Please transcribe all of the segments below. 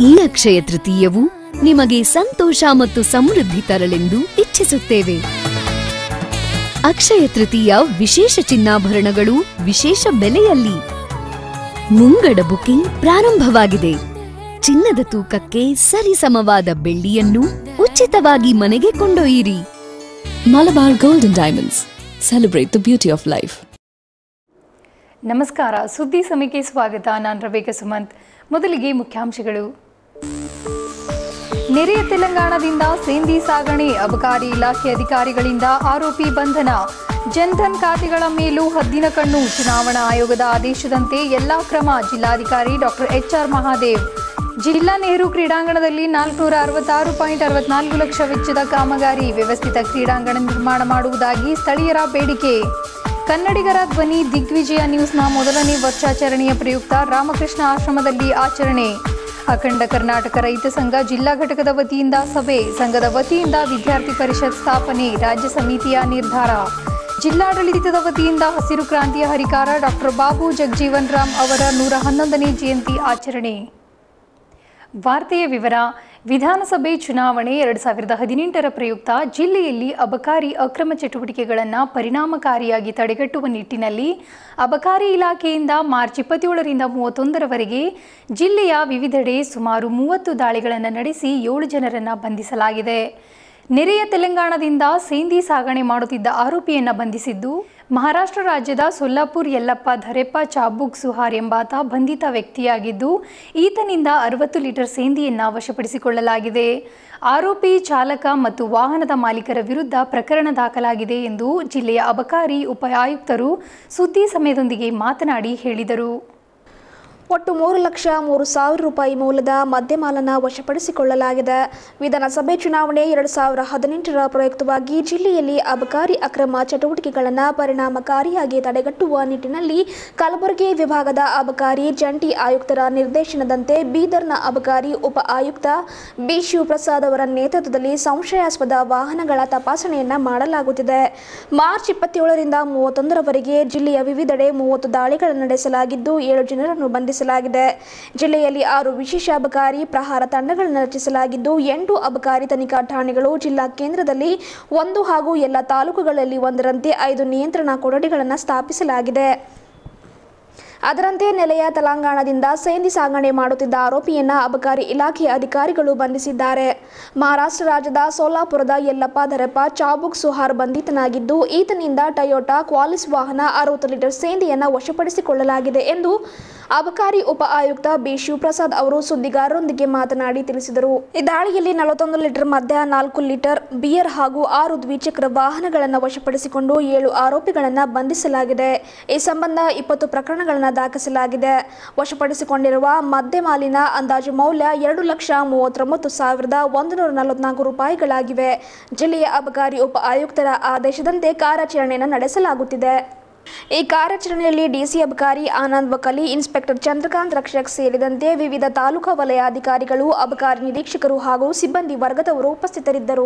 ಈ ಅಕ್ಷಯ ತೃತೀಯವು ನಿಮಗೆ ಸಂತೋಷ ಮತ್ತು ಸಮೃದ್ಧಿ ತರಲೆಂದು ಇಚ್ಛಿಸುತ್ತೇವೆ ಅಕ್ಷಯ ತೃತೀಯ ವಿಶೇಷ ಚಿನ್ನಾಭರಣಗಳು ವಿಶೇಷ ಬೆಲೆಯಲ್ಲಿ ಮುಂಗಡ ಬುಕಿಂಗ್ ಪ್ರಾರಂಭವಾಗಿದೆ ಚಿನ್ನದ ತೂಕಕ್ಕೆ ಸರಿಸಮವಾದ ಬೆಳ್ಳಿಯನ್ನು ಉಚಿತವಾಗಿ ಮನೆಗೆ ಕೊಂಡೊಯ್ಯಿರಿ Malabar Golden Diamonds. Celebrate the beauty of life. ನಮಸ್ಕಾರ ಸುದ್ದಿ ಸಮಯಕ್ಕೆ ಸ್ವಾಗತ ನಾನು ರವೇಕ ಸುಮಂತ್ ಮೊದಲಿಗೆ ಮುಖ್ಯಾಂಶಗಳು ನೆರೆಯ ತೆಲಂಗಾಣದಿಂದ ಸೇಂದಿ ಸಾಗಣೆ ಅಬಕಾರಿ ಇಲಾಖೆ ಅಧಿಕಾರಿಗಳಿಂದ ಆರೋಪಿ ಬಂಧನ ಜನ್ಧನ್ ಖಾತೆಗಳ ಮೇಲೂ ಹದ್ದಿನ ಕಣ್ಣು ಚುನಾವಣಾ ಆಯೋಗದ ಆದೇಶದಂತೆ ಎಲ್ಲಾ ಕ್ರಮ ಜಿಲ್ಲಾಧಿಕಾರಿ ಡಾಕ್ಟರ್ ಎಚ್ಆರ್ ಮಹಾದೇವ್ ಜಿಲ್ಲಾ ನೆಹರು ಕ್ರೀಡಾಂಗಣದಲ್ಲಿ ನಾಲ್ಕುನೂರ ಅರವತ್ತಾರು ಪಾಯಿಂಟ್ ಅರವತ್ನಾಲ್ಕು ಲಕ್ಷ ವೆಚ್ಚದ ಕಾಮಗಾರಿ ವ್ಯವಸ್ಥಿತ ಕ್ರೀಡಾಂಗಣ ನಿರ್ಮಾಣ ಮಾಡುವುದಾಗಿ ಸ್ಥಳೀಯರ ಬೇಡಿಕೆ ಕನ್ನಡಿಗರ ಧ್ವನಿ ದಿಗ್ವಿಜಯ ನ್ಯೂಸ್ನ ಮೊದಲನೇ ವರ್ಷಾಚರಣೆಯ ಪ್ರಯುಕ್ತ ರಾಮಕೃಷ್ಣ ಆಶ್ರಮದಲ್ಲಿ ಆಚರಣೆ ಅಖಂಡ ಕರ್ನಾಟಕ ರೈತ ಸಂಘ ಜಿಲ್ಲಾ ಘಟಕದ ವತಿಯಿಂದ ಸಭೆ ಸಂಘದ ವತಿಯಿಂದ ವಿದ್ಯಾರ್ಥಿ ಪರಿಷತ್ ಸ್ಥಾಪನೆ ರಾಜ್ಯ ಸಮಿತಿಯ ನಿರ್ಧಾರ ಜಿಲ್ಲಾಡಳಿತದ ವತಿಯಿಂದ ಹಸಿರು ಕ್ರಾಂತಿಯ ಹರಿಕಾರ ಡಾಕ್ಟರ್ ಬಾಬು ಜಗಜೀವನ್ ರಾಮ್ ಅವರ ನೂರ ಹನ್ನೊಂದನೇ ಜಯಂತಿ ಆಚರಣೆ ವಾರ್ತೆಯ ವಿವರ ವಿಧಾನಸಭೆ ಚುನಾವಣೆ ಎರಡು ಸಾವಿರದ ಹದಿನೆಂಟರ ಪ್ರಯುಕ್ತ ಜಿಲ್ಲೆಯಲ್ಲಿ ಅಬಕಾರಿ ಅಕ್ರಮ ಚಟುವಟಿಕೆಗಳನ್ನು ಪರಿಣಾಮಕಾರಿಯಾಗಿ ತಡೆಗಟ್ಟುವ ನಿಟ್ಟಿನಲ್ಲಿ ಅಬಕಾರಿ ಇಲಾಖೆಯಿಂದ ಮಾರ್ಚ್ ಇಪ್ಪತ್ತೇಳರಿಂದ ಮೂವತ್ತೊಂದರವರೆಗೆ ಜಿಲ್ಲೆಯ ವಿವಿಧೆಡೆ ಸುಮಾರು ಮೂವತ್ತು ದಾಳಿಗಳನ್ನು ನಡೆಸಿ ಏಳು ಜನರನ್ನು ಬಂಧಿಸಲಾಗಿದೆ ನೆರೆಯ ತೆಲಂಗಾಣದಿಂದ ಸೇಂದಿ ಸಾಗಣೆ ಮಾಡುತ್ತಿದ್ದ ಆರೋಪಿಯನ್ನ ಬಂಧಿಸಿದ್ದು ಮಹಾರಾಷ್ಟ್ರ ರಾಜ್ಯದ ಸೊಲ್ಲಾಪುರ್ ಯಲ್ಲಪ್ಪ ಧರೆಪ್ಪ ಚಾಬುಕ್ ಸುಹಾರ್ ಎಂಬಾತ ಬಂಧಿತ ವ್ಯಕ್ತಿಯಾಗಿದ್ದು ಈತನಿಂದ ಅರವತ್ತು ಲೀಟರ್ ಸೇಂದಿಯನ್ನ ವಶಪಡಿಸಿಕೊಳ್ಳಲಾಗಿದೆ ಆರೋಪಿ ಚಾಲಕ ಮತ್ತು ವಾಹನದ ಮಾಲೀಕರ ವಿರುದ್ಧ ಪ್ರಕರಣ ದಾಖಲಾಗಿದೆ ಎಂದು ಜಿಲ್ಲೆಯ ಅಬಕಾರಿ ಉಪ ಆಯುಕ್ತರು ಸುದ್ದಿ ಸಮಯದೊಂದಿಗೆ ಮಾತನಾಡಿ ಹೇಳಿದರು ಒಟ್ಟು ಮೂರು ಲಕ್ಷ ಮೂರು ಸಾವಿರ ರೂಪಾಯಿ ಮೌಲ್ಯದ ಮದ್ಯಮಾಲನ್ನು ವಶಪಡಿಸಿಕೊಳ್ಳಲಾಗಿದೆ ವಿಧಾನಸಭೆ ಚುನಾವಣೆ ಎರಡು ಸಾವಿರ ಹದಿನೆಂಟರ ಪ್ರಯುಕ್ತವಾಗಿ ಜಿಲ್ಲೆಯಲ್ಲಿ ಅಬಕಾರಿ ಅಕ್ರಮ ಚಟುವಟಿಕೆಗಳನ್ನು ಪರಿಣಾಮಕಾರಿಯಾಗಿ ತಡೆಗಟ್ಟುವ ನಿಟ್ಟಿನಲ್ಲಿ ಕಲಬುರಗಿ ವಿಭಾಗದ ಅಬಕಾರಿ ಜಂಟಿ ಆಯುಕ್ತರ ನಿರ್ದೇಶನದಂತೆ ಬೀದರ್ನ ಅಬಕಾರಿ ಉಪ ಆಯುಕ್ತ ಬಿ ಶಿವಪ್ರಸಾದ್ ಅವರ ನೇತೃತ್ವದಲ್ಲಿ ಸಂಶಯಾಸ್ಪದ ವಾಹನಗಳ ತಪಾಸಣೆಯನ್ನ ಮಾಡಲಾಗುತ್ತಿದೆ ಮಾರ್ಚ್ ಇಪ್ಪತ್ತೇಳರಿಂದ ಮೂವತ್ತೊಂದರವರೆಗೆ ಜಿಲ್ಲೆಯ ವಿವಿಧೆಡೆ ಮೂವತ್ತು ದಾಳಿಗಳನ್ನು ನಡೆಸಲಾಗಿದ್ದು ಏಳು ಜನರನ್ನು ಬಂಧಿಸಲಾಗಿದೆ ಜಿಲ್ಲೆಯಲ್ಲಿ ಆರು ವಿಶೇಷ ಅಬಕಾರಿ ಪ್ರಹಾರ ತಂಡಗಳನ್ನು ರಚಿಸಲಾಗಿದ್ದು ಎಂಟು ಅಬಕಾರಿ ತನಿಖಾ ಠಾಣೆಗಳು ಜಿಲ್ಲಾ ಕೇಂದ್ರದಲ್ಲಿ ಒಂದು ಹಾಗೂ ಎಲ್ಲ ತಾಲೂಕುಗಳಲ್ಲಿ ಒಂದರಂತೆ ಐದು ನಿಯಂತ್ರಣ ಕೊಠಡಿಗಳನ್ನು ಸ್ಥಾಪಿಸಲಾಗಿದೆ ಅದರಂತೆ ನೆಲೆಯ ತೆಲಂಗಾಣದಿಂದ ಸೇಂದಿ ಸಾಗಣೆ ಮಾಡುತ್ತಿದ್ದ ಆರೋಪಿಯನ್ನ ಅಬಕಾರಿ ಇಲಾಖೆಯ ಅಧಿಕಾರಿಗಳು ಬಂಧಿಸಿದ್ದಾರೆ ಮಹಾರಾಷ್ಟ್ರ ರಾಜ್ಯದ ಸೋಲಾಪುರದ ಯಲ್ಲಪ್ಪ ಧರೆಪ್ಪ ಚಾಬುಕ್ ಸುಹಾರ್ ಬಂಧಿತನಾಗಿದ್ದು ಈತನಿಂದ ಟಯೋಟಾ ಕ್ವಾಲಿಸ್ ವಾಹನ ಅರವತ್ತು ಲೀಟರ್ ಸೇಂದಿಯನ್ನ ವಶಪಡಿಸಿಕೊಳ್ಳಲಾಗಿದೆ ಎಂದು ಅಬಕಾರಿ ಉಪ ಆಯುಕ್ತ ಬಿ ಶಿವಪ್ರಸಾದ್ ಅವರು ಸುದ್ದಿಗಾರರೊಂದಿಗೆ ಮಾತನಾಡಿ ತಿಳಿಸಿದರು ಈ ದಾಳಿಯಲ್ಲಿ ನಲವತ್ತೊಂದು ಲೀಟರ್ ಮದ್ಯ ನಾಲ್ಕು ಲೀಟರ್ ಬಿಯರ್ ಹಾಗೂ ಆರು ದ್ವಿಚಕ್ರ ವಾಹನಗಳನ್ನು ವಶಪಡಿಸಿಕೊಂಡು ಏಳು ಆರೋಪಿಗಳನ್ನು ಬಂಧಿಸಲಾಗಿದೆ ಈ ಸಂಬಂಧ ಇಪ್ಪತ್ತು ಪ್ರಕರಣಗಳನ್ನು ದಾಖಲಿಸಲಾಗಿದೆ ವಶಪಡಿಸಿಕೊಂಡಿರುವ ಮದ್ಯ ಮಾಲಿನ ಅಂದಾಜು ಮೌಲ್ಯ ಎರಡು ಲಕ್ಷ ಮೂವತ್ತೊಂಬತ್ತು ಸಾವಿರದ ಒಂದು ನೂರ ನಲವತ್ನಾಲ್ಕು ರೂಪಾಯಿಗಳಾಗಿವೆ ಜಿಲ್ಲೆಯ ಅಬಕಾರಿ ಉಪ ಆಯುಕ್ತರ ಆದೇಶದಂತೆ ಕಾರ್ಯಾಚರಣೆಯನ್ನು ನಡೆಸಲಾಗುತ್ತಿದೆ ಈ ಕಾರ್ಯಾಚರಣೆಯಲ್ಲಿ ಡಿಸಿ ಅಬಕಾರಿ ಆನಂದ್ ವಕಲಿ ಇನ್ಸ್ಪೆಕ್ಟರ್ ಚಂದ್ರಕಾಂತ್ ರಕ್ಷಕ್ ಸೇರಿದಂತೆ ವಿವಿಧ ತಾಲೂಕಾ ವಲಯ ಅಧಿಕಾರಿಗಳು ಅಬಕಾರಿ ನಿರೀಕ್ಷಕರು ಹಾಗೂ ಸಿಬ್ಬಂದಿ ವರ್ಗದವರು ಉಪಸ್ಥಿತರಿದ್ದರು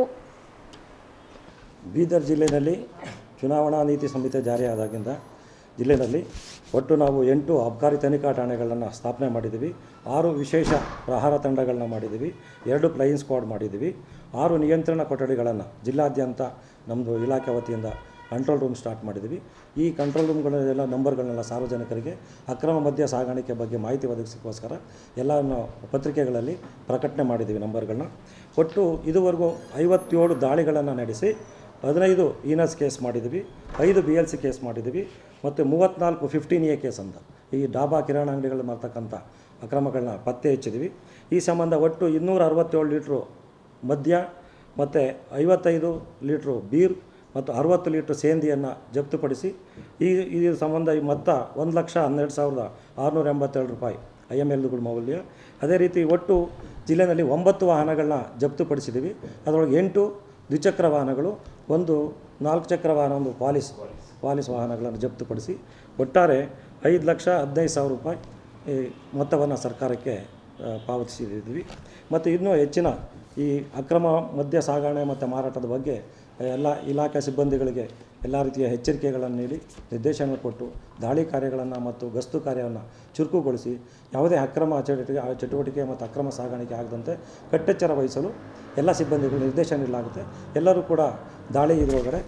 ಬೀದರ್ ಜಿಲ್ಲೆಯಲ್ಲಿ ಚುನಾವಣಾ ನೀತಿ ಸಂಹಿತೆ ಜಾರಿಯಾದಾಗಿಂದ ಜಿಲ್ಲೆಯಲ್ಲಿ ಒಟ್ಟು ನಾವು ಎಂಟು ಅಬಕಾರಿ ತನಿಖಾ ಠಾಣೆಗಳನ್ನು ಸ್ಥಾಪನೆ ಮಾಡಿದ್ದೀವಿ ಆರು ವಿಶೇಷ ಪ್ರಹಾರ ತಂಡಗಳನ್ನ ಮಾಡಿದ್ದೀವಿ ಎರಡು ಫ್ಲೈಯಿಂಗ್ ಸ್ಕ್ವಾಡ್ ಮಾಡಿದ್ದೀವಿ ಆರು ನಿಯಂತ್ರಣ ಕೊಠಡಿಗಳನ್ನು ಜಿಲ್ಲಾದ್ಯಂತ ನಮ್ಮದು ಇಲಾಖೆ ವತಿಯಿಂದ ಕಂಟ್ರೋಲ್ ರೂಮ್ ಸ್ಟಾರ್ಟ್ ಮಾಡಿದ್ದೀವಿ ಈ ಕಂಟ್ರೋಲ್ ರೂಮ್ಗಳೆಲ್ಲ ನಂಬರ್ಗಳನ್ನೆಲ್ಲ ಸಾರ್ವಜನಿಕರಿಗೆ ಅಕ್ರಮ ಮದ್ಯ ಸಾಗಾಣಿಕೆ ಬಗ್ಗೆ ಮಾಹಿತಿ ಒದಗಿಸೋಕ್ಕೋಸ್ಕರ ಎಲ್ಲವನ್ನು ಪತ್ರಿಕೆಗಳಲ್ಲಿ ಪ್ರಕಟಣೆ ಮಾಡಿದ್ದೀವಿ ನಂಬರ್ಗಳನ್ನ ಒಟ್ಟು ಇದುವರೆಗೂ ಐವತ್ತೇಳು ದಾಳಿಗಳನ್ನು ನಡೆಸಿ ಹದಿನೈದು ಈನಸ್ ಕೇಸ್ ಮಾಡಿದ್ದೀವಿ ಐದು ಬಿ ಎಲ್ ಸಿ ಕೇಸ್ ಮಾಡಿದ್ದೀವಿ ಮತ್ತು ಮೂವತ್ತ್ನಾಲ್ಕು ಫಿಫ್ಟೀನ್ ಎ ಕೇಸ್ ಅಂತ ಈ ಡಾಬಾ ಕಿರಾಣ ಅಂಗಡಿಗಳು ಮಾಡ್ತಕ್ಕಂಥ ಅಕ್ರಮಗಳನ್ನ ಪತ್ತೆ ಹಚ್ಚಿದ್ದೀವಿ ಈ ಸಂಬಂಧ ಒಟ್ಟು ಇನ್ನೂರ ಅರವತ್ತೇಳು ಲೀಟ್ರು ಮದ್ಯ ಮತ್ತು ಐವತ್ತೈದು ಲೀಟ್ರು ಬೀರ್ ಮತ್ತು ಅರವತ್ತು ಲೀಟ್ರ್ ಸೇಂದಿಯನ್ನು ಜಪ್ತುಪಡಿಸಿ ಈ ಈ ಸಂಬಂಧ ಈ ಮೊತ್ತ ಒಂದು ಲಕ್ಷ ಹನ್ನೆರಡು ಸಾವಿರದ ಆರುನೂರ ಎಂಬತ್ತೇಳು ರೂಪಾಯಿ ಐ ಎಮ್ ಎಲ್ಗಳ ಮೌಲ್ಯ ಅದೇ ರೀತಿ ಒಟ್ಟು ಜಿಲ್ಲೆಯಲ್ಲಿ ಒಂಬತ್ತು ವಾಹನಗಳನ್ನ ಜಪ್ತುಪಡಿಸಿದ್ದೀವಿ ಅದರೊಳಗೆ ಎಂಟು ದ್ವಿಚಕ್ರ ವಾಹನಗಳು ಒಂದು ನಾಲ್ಕು ಚಕ್ರ ವಾಹನ ಒಂದು ಪಾಲಿಸ್ ಪಾಲಿಸ್ ವಾಹನಗಳನ್ನು ಜಪ್ತುಪಡಿಸಿ ಒಟ್ಟಾರೆ ಐದು ಲಕ್ಷ ಹದಿನೈದು ಸಾವಿರ ರೂಪಾಯಿ ಈ ಮೊತ್ತವನ್ನು ಸರ್ಕಾರಕ್ಕೆ ಆ, ಪಾವತಿಸಿದ್ದೀವಿ ಮತ್ತು ಇನ್ನೂ ಹೆಚ್ಚಿನ ಈ ಅಕ್ರಮ ಮದ್ಯ ಸಾಗಣೆ ಮತ್ತು ಮಾರಾಟದ ಬಗ್ಗೆ ಎಲ್ಲ ಇಲಾಖೆ ಸಿಬ್ಬಂದಿಗಳಿಗೆ ಎಲ್ಲ ರೀತಿಯ ಎಚ್ಚರಿಕೆಗಳನ್ನು ನೀಡಿ ನಿರ್ದೇಶನ ಕೊಟ್ಟು ದಾಳಿ ಕಾರ್ಯಗಳನ್ನು ಮತ್ತು ಗಸ್ತು ಕಾರ್ಯವನ್ನು ಚುರುಕುಗೊಳಿಸಿ ಯಾವುದೇ ಅಕ್ರಮ ಚಟುವಟಿಕೆ ಚಟುವಟಿಕೆ ಮತ್ತು ಅಕ್ರಮ ಸಾಗಾಣಿಕೆ ಆಗದಂತೆ ಕಟ್ಟೆಚ್ಚರ ವಹಿಸಲು ಎಲ್ಲ ಸಿಬ್ಬಂದಿಗಳು ನಿರ್ದೇಶನ ನೀಡಲಾಗುತ್ತೆ ಎಲ್ಲರೂ ಕೂಡ ದಾಳಿ ಇರುವವರೆ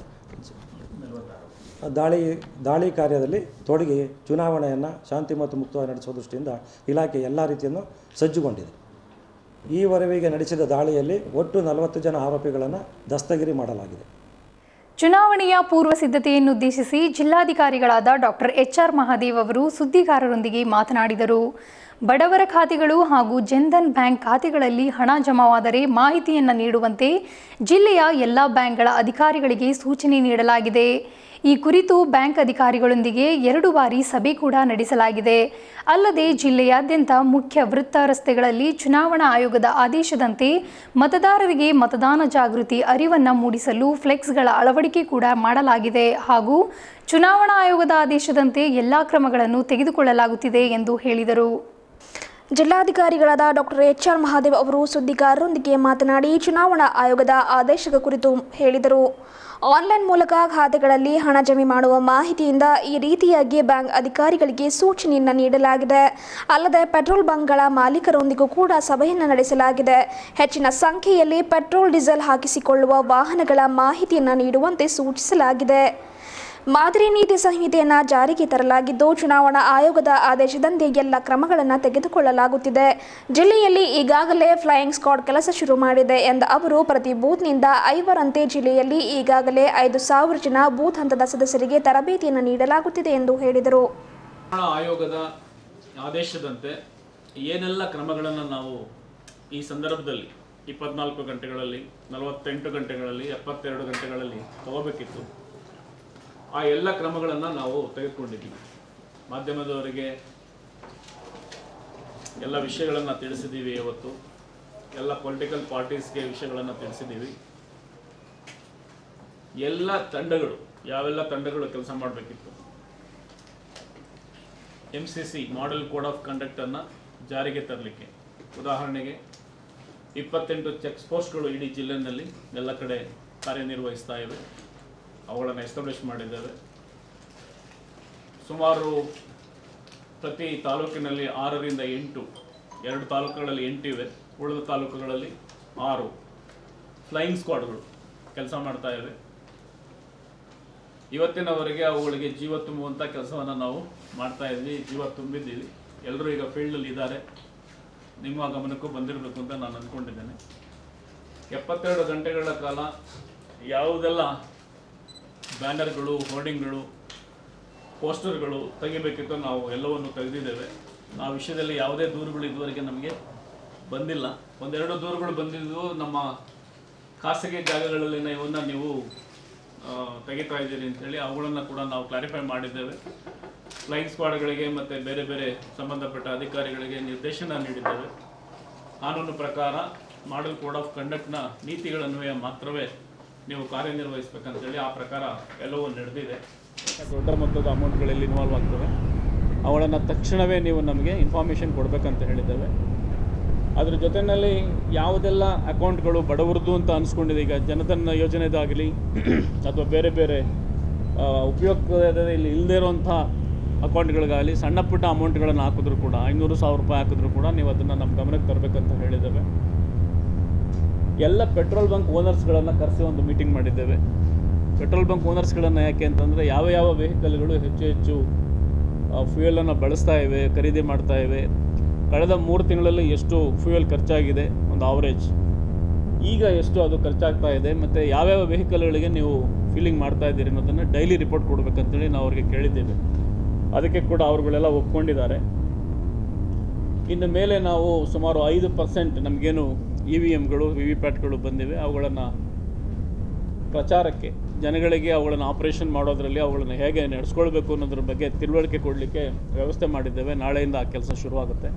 ದಾಳಿ ದಾಳಿ ಕಾರ್ಯದಲ್ಲಿ ತೊಡಗಿ ಚುನಾವಣೆಯನ್ನು ಶಾಂತಿ ಮತ್ತು ಮುಕ್ತವಾಗಿ ನಡೆಸುವ ದೃಷ್ಟಿಯಿಂದ ಇಲಾಖೆ ಎಲ್ಲ ರೀತಿಯನ್ನು ಸಜ್ಜುಗೊಂಡಿದೆ ಈವರೆವಿಗೆ ನಡೆಸಿದ ದಾಳಿಯಲ್ಲಿ ಒಟ್ಟು ನಲವತ್ತು ಜನ ಆರೋಪಿಗಳನ್ನು ದಸ್ತಗಿರಿ ಮಾಡಲಾಗಿದೆ ಚುನಾವಣೆಯ ಪೂರ್ವ ಸಿದ್ಧತೆಯನ್ನುದ್ದೇಶಿಸಿ ಜಿಲ್ಲಾಧಿಕಾರಿಗಳಾದ ಡಾಕ್ಟರ್ ಎಚ್ ಆರ್ ಮಹಾದೇವ್ ಅವರು ಸುದ್ದಿಗಾರರೊಂದಿಗೆ ಮಾತನಾಡಿದರು ಬಡವರ ಖಾತೆಗಳು ಹಾಗೂ ಜನ್ಧನ್ ಬ್ಯಾಂಕ್ ಖಾತೆಗಳಲ್ಲಿ ಹಣ ಜಮಾವಾದರೆ ಮಾಹಿತಿಯನ್ನು ನೀಡುವಂತೆ ಜಿಲ್ಲೆಯ ಎಲ್ಲ ಬ್ಯಾಂಕ್ಗಳ ಅಧಿಕಾರಿಗಳಿಗೆ ಸೂಚನೆ ನೀಡಲಾಗಿದೆ ಈ ಕುರಿತು ಬ್ಯಾಂಕ್ ಅಧಿಕಾರಿಗಳೊಂದಿಗೆ ಎರಡು ಬಾರಿ ಸಭೆ ಕೂಡ ನಡೆಸಲಾಗಿದೆ ಅಲ್ಲದೆ ಜಿಲ್ಲೆಯಾದ್ಯಂತ ಮುಖ್ಯ ವೃತ್ತ ರಸ್ತೆಗಳಲ್ಲಿ ಚುನಾವಣಾ ಆಯೋಗದ ಆದೇಶದಂತೆ ಮತದಾರರಿಗೆ ಮತದಾನ ಜಾಗೃತಿ ಅರಿವನ್ನು ಮೂಡಿಸಲು ಫ್ಲೆಕ್ಸ್ಗಳ ಅಳವಡಿಕೆ ಕೂಡ ಮಾಡಲಾಗಿದೆ ಹಾಗೂ ಚುನಾವಣಾ ಆಯೋಗದ ಆದೇಶದಂತೆ ಎಲ್ಲ ಕ್ರಮಗಳನ್ನು ತೆಗೆದುಕೊಳ್ಳಲಾಗುತ್ತಿದೆ ಎಂದು ಹೇಳಿದರು ಜಿಲ್ಲಾಧಿಕಾರಿಗಳಾದ ಡಾಕ್ಟರ್ ಎಚ್ ಆರ್ ಮಹಾದೇವ್ ಅವರು ಸುದ್ದಿಗಾರರೊಂದಿಗೆ ಮಾತನಾಡಿ ಚುನಾವಣಾ ಆಯೋಗದ ಆದೇಶದ ಕುರಿತು ಹೇಳಿದರು ಆನ್ಲೈನ್ ಮೂಲಕ ಖಾತೆಗಳಲ್ಲಿ ಹಣ ಜಮೆ ಮಾಡುವ ಮಾಹಿತಿಯಿಂದ ಈ ರೀತಿಯಾಗಿ ಬ್ಯಾಂಕ್ ಅಧಿಕಾರಿಗಳಿಗೆ ಸೂಚನೆಯನ್ನು ನೀಡಲಾಗಿದೆ ಅಲ್ಲದೆ ಪೆಟ್ರೋಲ್ ಬಂಕ್ಗಳ ಮಾಲೀಕರೊಂದಿಗೂ ಕೂಡ ಸಭೆಯನ್ನು ನಡೆಸಲಾಗಿದೆ ಹೆಚ್ಚಿನ ಸಂಖ್ಯೆಯಲ್ಲಿ ಪೆಟ್ರೋಲ್ ಡೀಸೆಲ್ ಹಾಕಿಸಿಕೊಳ್ಳುವ ವಾಹನಗಳ ಮಾಹಿತಿಯನ್ನು ನೀಡುವಂತೆ ಸೂಚಿಸಲಾಗಿದೆ ಮಾದರಿ ನೀತಿ ಸಂಹಿತೆಯನ್ನು ಜಾರಿಗೆ ತರಲಾಗಿದ್ದು ಚುನಾವಣಾ ಆಯೋಗದ ಆದೇಶದಂತೆ ಎಲ್ಲ ಕ್ರಮಗಳನ್ನು ತೆಗೆದುಕೊಳ್ಳಲಾಗುತ್ತಿದೆ ಜಿಲ್ಲೆಯಲ್ಲಿ ಈಗಾಗಲೇ ಫ್ಲೈಯಿಂಗ್ ಸ್ಕ್ವಾಡ್ ಕೆಲಸ ಶುರು ಮಾಡಿದೆ ಎಂದ ಅವರು ಪ್ರತಿ ಬೂತ್ನಿಂದ ಐವರಂತೆ ಜಿಲ್ಲೆಯಲ್ಲಿ ಈಗಾಗಲೇ ಐದು ಸಾವಿರ ಜನ ಬೂತ್ ಹಂತದ ಸದಸ್ಯರಿಗೆ ತರಬೇತಿಯನ್ನು ನೀಡಲಾಗುತ್ತಿದೆ ಎಂದು ಹೇಳಿದರು ಚುನಾವಣಾ ಆಯೋಗದ ಆದೇಶದಂತೆ ಏನೆಲ್ಲ ಕ್ರಮಗಳನ್ನು ನಾವು ಈ ಸಂದರ್ಭದಲ್ಲಿ ಇಪ್ಪತ್ನಾಲ್ಕು ಗಂಟೆಗಳಲ್ಲಿ ನಲವತ್ತೆಂಟು ಗಂಟೆಗಳಲ್ಲಿ ಎಪ್ಪತ್ತೆರಡು ಗಂಟೆಗಳಲ್ಲಿ ತಗೋಬೇಕಿತ್ತು ಆ ಎಲ್ಲ ಕ್ರಮಗಳನ್ನು ನಾವು ತೆಗೆದುಕೊಂಡಿದ್ದೀವಿ ಮಾಧ್ಯಮದವರಿಗೆ ಎಲ್ಲ ವಿಷಯಗಳನ್ನು ತಿಳಿಸಿದ್ದೀವಿ ಇವತ್ತು ಎಲ್ಲ ಪೊಲಿಟಿಕಲ್ ಪಾರ್ಟೀಸ್ಗೆ ವಿಷಯಗಳನ್ನು ತಿಳಿಸಿದ್ದೀವಿ ಎಲ್ಲ ತಂಡಗಳು ಯಾವೆಲ್ಲ ತಂಡಗಳು ಕೆಲಸ ಮಾಡಬೇಕಿತ್ತು M C C model code of ಕಂಡಕ್ಟನ್ನು ಜಾರಿಗೆ ತರಲಿಕ್ಕೆ ಉದಾಹರಣೆಗೆ ಇಪ್ಪತ್ತೆಂಟು ಚೆಕ್ ಪೋಸ್ಟ್ಗಳು ಇಡೀ ಜಿಲ್ಲೆಯಲ್ಲಿ ಎಲ್ಲ ಕಡೆ ಕಾರ್ಯನಿರ್ವಹಿಸ್ತಾ ಇವೆ ಅವುಗಳನ್ನು ಎಸ್ಟಾಬ್ಲಿಷ್ ಮಾಡಿದ್ದೇವೆ ಸುಮಾರು ಪ್ರತಿ ತಾಲೂಕಿನಲ್ಲಿ ಆರರಿಂದ ಎಂಟು ಎರಡು ತಾಲೂಕುಗಳಲ್ಲಿ ಎಂಟಿವೆ ಉಳಿದ ತಾಲೂಕುಗಳಲ್ಲಿ ಆರು ಫ್ಲೈಯಿಂಗ್ ಸ್ಕ್ವಾಡ್ಗಳು ಕೆಲಸ ಮಾಡ್ತಾ ಇವೆ ಇವತ್ತಿನವರೆಗೆ ಅವುಗಳಿಗೆ ಜೀವ ತುಂಬುವಂಥ ಕೆಲಸವನ್ನು ನಾವು ಮಾಡ್ತಾ ಇದ್ವಿ ಜೀವ ತುಂಬಿದ್ದೀವಿ ಎಲ್ಲರೂ ಈಗ ಫೀಲ್ಡಲ್ಲಿ ಇದ್ದಾರೆ ನಿಮ್ಮ ಗಮನಕ್ಕೂ ಬಂದಿರಬೇಕು ಅಂತ ನಾನು ಅಂದ್ಕೊಂಡಿದ್ದೇನೆ ಎಪ್ಪತ್ತೆರಡು ಗಂಟೆಗಳ ಕಾಲ ಯಾವುದೆಲ್ಲ ಬ್ಯಾನರ್ಗಳು ಹೋರ್ಡಿಂಗ್ಗಳು ಪೋಸ್ಟರ್ಗಳು ತೆಗಿಬೇಕಿತ್ತು ನಾವು ಎಲ್ಲವನ್ನು ತೆಗೆದಿದ್ದೇವೆ ಆ ವಿಷಯದಲ್ಲಿ ಯಾವುದೇ ದೂರುಗಳು ಇದುವರೆಗೆ ನಮಗೆ ಬಂದಿಲ್ಲ ಒಂದೆರಡು ದೂರುಗಳು ಬಂದಿದ್ದು ನಮ್ಮ ಖಾಸಗಿ ಜಾಗಗಳಲ್ಲಿನ ಇವನ್ನ ನೀವು ಆ, ತೆಗಿತಾ ಇದ್ದೀರಿ ಅಂತೇಳಿ ಅವುಗಳನ್ನು ಕೂಡ ನಾವು ಕ್ಲಾರಿಫೈ ಮಾಡಿದ್ದೇವೆ ಫ್ಲೈಯಿಂಗ್ ಸ್ಕ್ವಾಡ್ಗಳಿಗೆ ಮತ್ತು ಬೇರೆ ಬೇರೆ ಸಂಬಂಧಪಟ್ಟ ಅಧಿಕಾರಿಗಳಿಗೆ ನಿರ್ದೇಶನ ನೀಡಿದ್ದೇವೆ ಕಾನೂನು ಪ್ರಕಾರ ಮಾಡಲ್ ಕೋಡ್ ಆಫ್ ಕಂಡಕ್ಟ್ನ ನೀತಿಗಳನ್ವಯ ಮಾತ್ರವೇ ನೀವು ಕಾರ್ಯನಿರ್ವಹಿಸ್ಬೇಕಂತೇಳಿ ಆ ಪ್ರಕಾರ ಎಲ್ಲವೂ ನಡೆದಿದೆ ದೊಡ್ಡ ಮೊತ್ತದ ಅಮೌಂಟ್ಗಳಲ್ಲಿ ಇನ್ವಾಲ್ವ್ ಆಗ್ತವೆ ಅವುಗಳನ್ನು ತಕ್ಷಣವೇ ನೀವು ನಮಗೆ ಇನ್ಫಾರ್ಮೇಷನ್ ಕೊಡಬೇಕಂತ ಹೇಳಿದ್ದೇವೆ ಅದ್ರ ಜೊತೆಯಲ್ಲಿ ಯಾವುದೆಲ್ಲ ಅಕೌಂಟ್ಗಳು ಬಡವರದ್ದು ಅಂತ ಅನಿಸ್ಕೊಂಡಿದೆ ಈಗ ಜನಧನ್ ಯೋಜನೆದಾಗಲಿ ಅಥವಾ ಬೇರೆ ಬೇರೆ ಆ, ಉಪಯುಕ್ತದಲ್ಲಿ ಇಲ್ಲದೇ ಇರುವಂಥ ಅಕೌಂಟ್ಗಳಿಗಾಗಲಿ ಸಣ್ಣ ಪುಟ್ಟ ಅಮೌಂಟ್ಗಳನ್ನು ಹಾಕಿದ್ರು ಕೂಡ ಐನೂರು ಸಾವಿರ ರೂಪಾಯಿ ಹಾಕಿದ್ರು ಕೂಡ ನೀವು ಅದನ್ನು ನಮ್ಮ ಗಮನಕ್ಕೆ ತರಬೇಕಂತ ಹೇಳಿದ್ದೇವೆ ಎಲ್ಲ ಪೆಟ್ರೋಲ್ ಬಂಕ್ ಓನರ್ಸ್ಗಳನ್ನು ಕರೆಸಿ ಒಂದು ಮೀಟಿಂಗ್ ಮಾಡಿದ್ದೇವೆ ಪೆಟ್ರೋಲ್ ಬಂಕ್ ಓನರ್ಸ್ಗಳನ್ನು ಯಾಕೆ ಅಂತಂದರೆ ಯಾವ ಯಾವ ವೆಹಿಕಲ್ಗಳು ಹೆಚ್ಚು ಹೆಚ್ಚು ಫ್ಯೂಯಲನ್ನು ಬಳಸ್ತಾ ಇವೆ ಖರೀದಿ ಮಾಡ್ತಾ ಇವೆ ಕಳೆದ ಮೂರು ತಿಂಗಳಲ್ಲಿ ಎಷ್ಟು ಫ್ಯೂಯಲ್ ಖರ್ಚಾಗಿದೆ ಒಂದು ಆವ್ರೇಜ್ ಈಗ ಎಷ್ಟು ಅದು ಖರ್ಚಾಗ್ತಾ ಇದೆ ಮತ್ತು ಯಾವ್ಯಾವ ವೆಹಿಕಲ್ಗಳಿಗೆ ನೀವು ಫೀಲಿಂಗ್ ಮಾಡ್ತಾ ಇದ್ದೀರಿ ಅನ್ನೋದನ್ನು ಡೈಲಿ ರಿಪೋರ್ಟ್ ಕೊಡಬೇಕಂತೇಳಿ ನಾವು ಅವ್ರಿಗೆ ಕೇಳಿದ್ದೇವೆ ಅದಕ್ಕೆ ಕೂಡ ಅವರುಗಳೆಲ್ಲ ಒಪ್ಕೊಂಡಿದ್ದಾರೆ ಇನ್ನು ಮೇಲೆ ನಾವು ಸುಮಾರು ಐದು ಪರ್ಸೆಂಟ್ ನಮಗೇನು ಇ ವಿ ಎಮ್ಗಳು ವಿ ವಿ ಪ್ಯಾಟ್ಗಳು ಬಂದಿವೆ ಅವುಗಳನ್ನು ಪ್ರಚಾರಕ್ಕೆ ಜನಗಳಿಗೆ ಅವುಗಳನ್ನು ಆಪರೇಷನ್ ಮಾಡೋದರಲ್ಲಿ ಅವುಗಳನ್ನು ಹೇಗೆ ನಡೆಸ್ಕೊಳ್ಬೇಕು ಅನ್ನೋದ್ರ ಬಗ್ಗೆ ತಿಳುವಳಿಕೆ ಕೊಡಲಿಕ್ಕೆ ವ್ಯವಸ್ಥೆ ಮಾಡಿದ್ದೇವೆ ನಾಳೆಯಿಂದ ಆ ಕೆಲಸ ಶುರುವಾಗುತ್ತೆ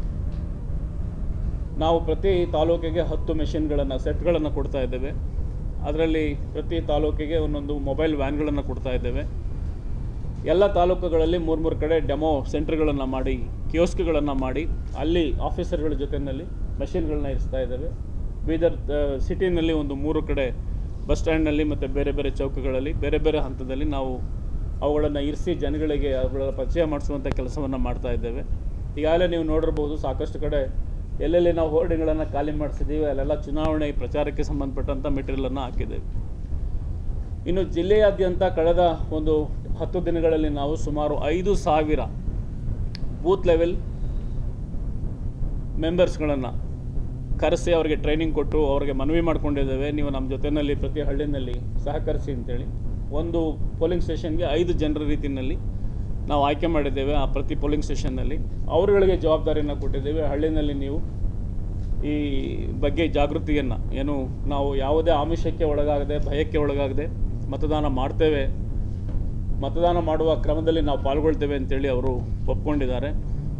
ನಾವು ಪ್ರತಿ ತಾಲೂಕಿಗೆ ಹತ್ತು ಮೆಷಿನ್ಗಳನ್ನು ಸೆಟ್ಗಳನ್ನು ಕೊಡ್ತಾ ಇದ್ದೇವೆ ಅದರಲ್ಲಿ ಪ್ರತಿ ತಾಲೂಕಿಗೆ ಒಂದೊಂದು ಮೊಬೈಲ್ ವ್ಯಾನ್ಗಳನ್ನು ಕೊಡ್ತಾ ಇದ್ದೇವೆ ಎಲ್ಲ ತಾಲೂಕುಗಳಲ್ಲಿ ಮೂರು ಮೂರು ಕಡೆ ಡೆಮೋ ಸೆಂಟರ್ಗಳನ್ನು ಮಾಡಿ ಕಿಯೋಸ್ಕ್ಗಳನ್ನು ಮಾಡಿ ಅಲ್ಲಿ ಆಫೀಸರ್ಗಳ ಜೊತೆಯಲ್ಲಿ ಮಷಿನ್ಗಳನ್ನ ಇರಿಸ್ತಾ ಇದ್ದೇವೆ ಬೀದರ್ ಆ, ಸಿಟಿನಲ್ಲಿ ಒಂದು ಮೂರು ಕಡೆ ಬಸ್ ಸ್ಟ್ಯಾಂಡ್ನಲ್ಲಿ ಮತ್ತು ಬೇರೆ ಬೇರೆ ಚೌಕಗಳಲ್ಲಿ ಬೇರೆ ಬೇರೆ ಹಂತದಲ್ಲಿ ನಾವು ಅವುಗಳನ್ನು ಇರಿಸಿ ಜನಗಳಿಗೆ ಅವುಗಳ ಪರಿಚಯ ಮಾಡಿಸುವಂಥ ಕೆಲಸವನ್ನು ಮಾಡ್ತಾ ಇದ್ದೇವೆ ಈಗಾಗಲೇ ನೀವು ನೋಡಿರ್ಬೋದು ಸಾಕಷ್ಟು ಕಡೆ ಎಲ್ಲೆಲ್ಲಿ ನಾವು ಹೋರ್ಡಿಂಗ್ಗಳನ್ನು ಖಾಲಿ ಮಾಡಿಸಿದ್ದೀವಿ ಅಲ್ಲೆಲ್ಲ ಚುನಾವಣೆ ಪ್ರಚಾರಕ್ಕೆ ಸಂಬಂಧಪಟ್ಟಂಥ ಮೆಟೀರಿಯಲನ್ನು ಹಾಕಿದ್ದೇವೆ ಇನ್ನು ಜಿಲ್ಲೆಯಾದ್ಯಂತ ಕಳೆದ ಒಂದು ಹತ್ತು ದಿನಗಳಲ್ಲಿ ನಾವು ಸುಮಾರು ಐದು ಸಾವಿರ ಬೂತ್ ಲೆವೆಲ್ ಮೆಂಬರ್ಸ್ಗಳನ್ನು ಕರೆಸಿ ಅವರಿಗೆ ಟ್ರೈನಿಂಗ್ ಕೊಟ್ಟು ಅವರಿಗೆ ಮನವಿ ಮಾಡ್ಕೊಂಡಿದ್ದೇವೆ ನೀವು ನಮ್ಮ ಜೊತೆಯಲ್ಲಿ ಪ್ರತಿ ಹಳ್ಳಿನಲ್ಲಿ ಸಹಕರಿಸಿ ಅಂತೇಳಿ ಒಂದು ಪೋಲಿಂಗ್ ಸ್ಟೇಷನ್ಗೆ ಐದು ಜನರ ರೀತಿಯಲ್ಲಿ ನಾವು ಆಯ್ಕೆ ಮಾಡಿದ್ದೇವೆ ಆ ಪ್ರತಿ ಪೋಲಿಂಗ್ ಸ್ಟೇಷನ್ನಲ್ಲಿ ಅವರುಗಳಿಗೆ ಜವಾಬ್ದಾರಿಯನ್ನು ಕೊಟ್ಟಿದ್ದೇವೆ ಹಳ್ಳಿನಲ್ಲಿ ನೀವು ಈ ಬಗ್ಗೆ ಜಾಗೃತಿಯನ್ನು ಏನು ನಾವು ಯಾವುದೇ ಆಮಿಷಕ್ಕೆ ಒಳಗಾಗದೆ ಭಯಕ್ಕೆ ಒಳಗಾಗದೆ ಮತದಾನ ಮಾಡ್ತೇವೆ ಮತದಾನ ಮಾಡುವ ಕ್ರಮದಲ್ಲಿ ನಾವು ಪಾಲ್ಗೊಳ್ತೇವೆ ಅಂತೇಳಿ ಅವರು ಒಪ್ಕೊಂಡಿದ್ದಾರೆ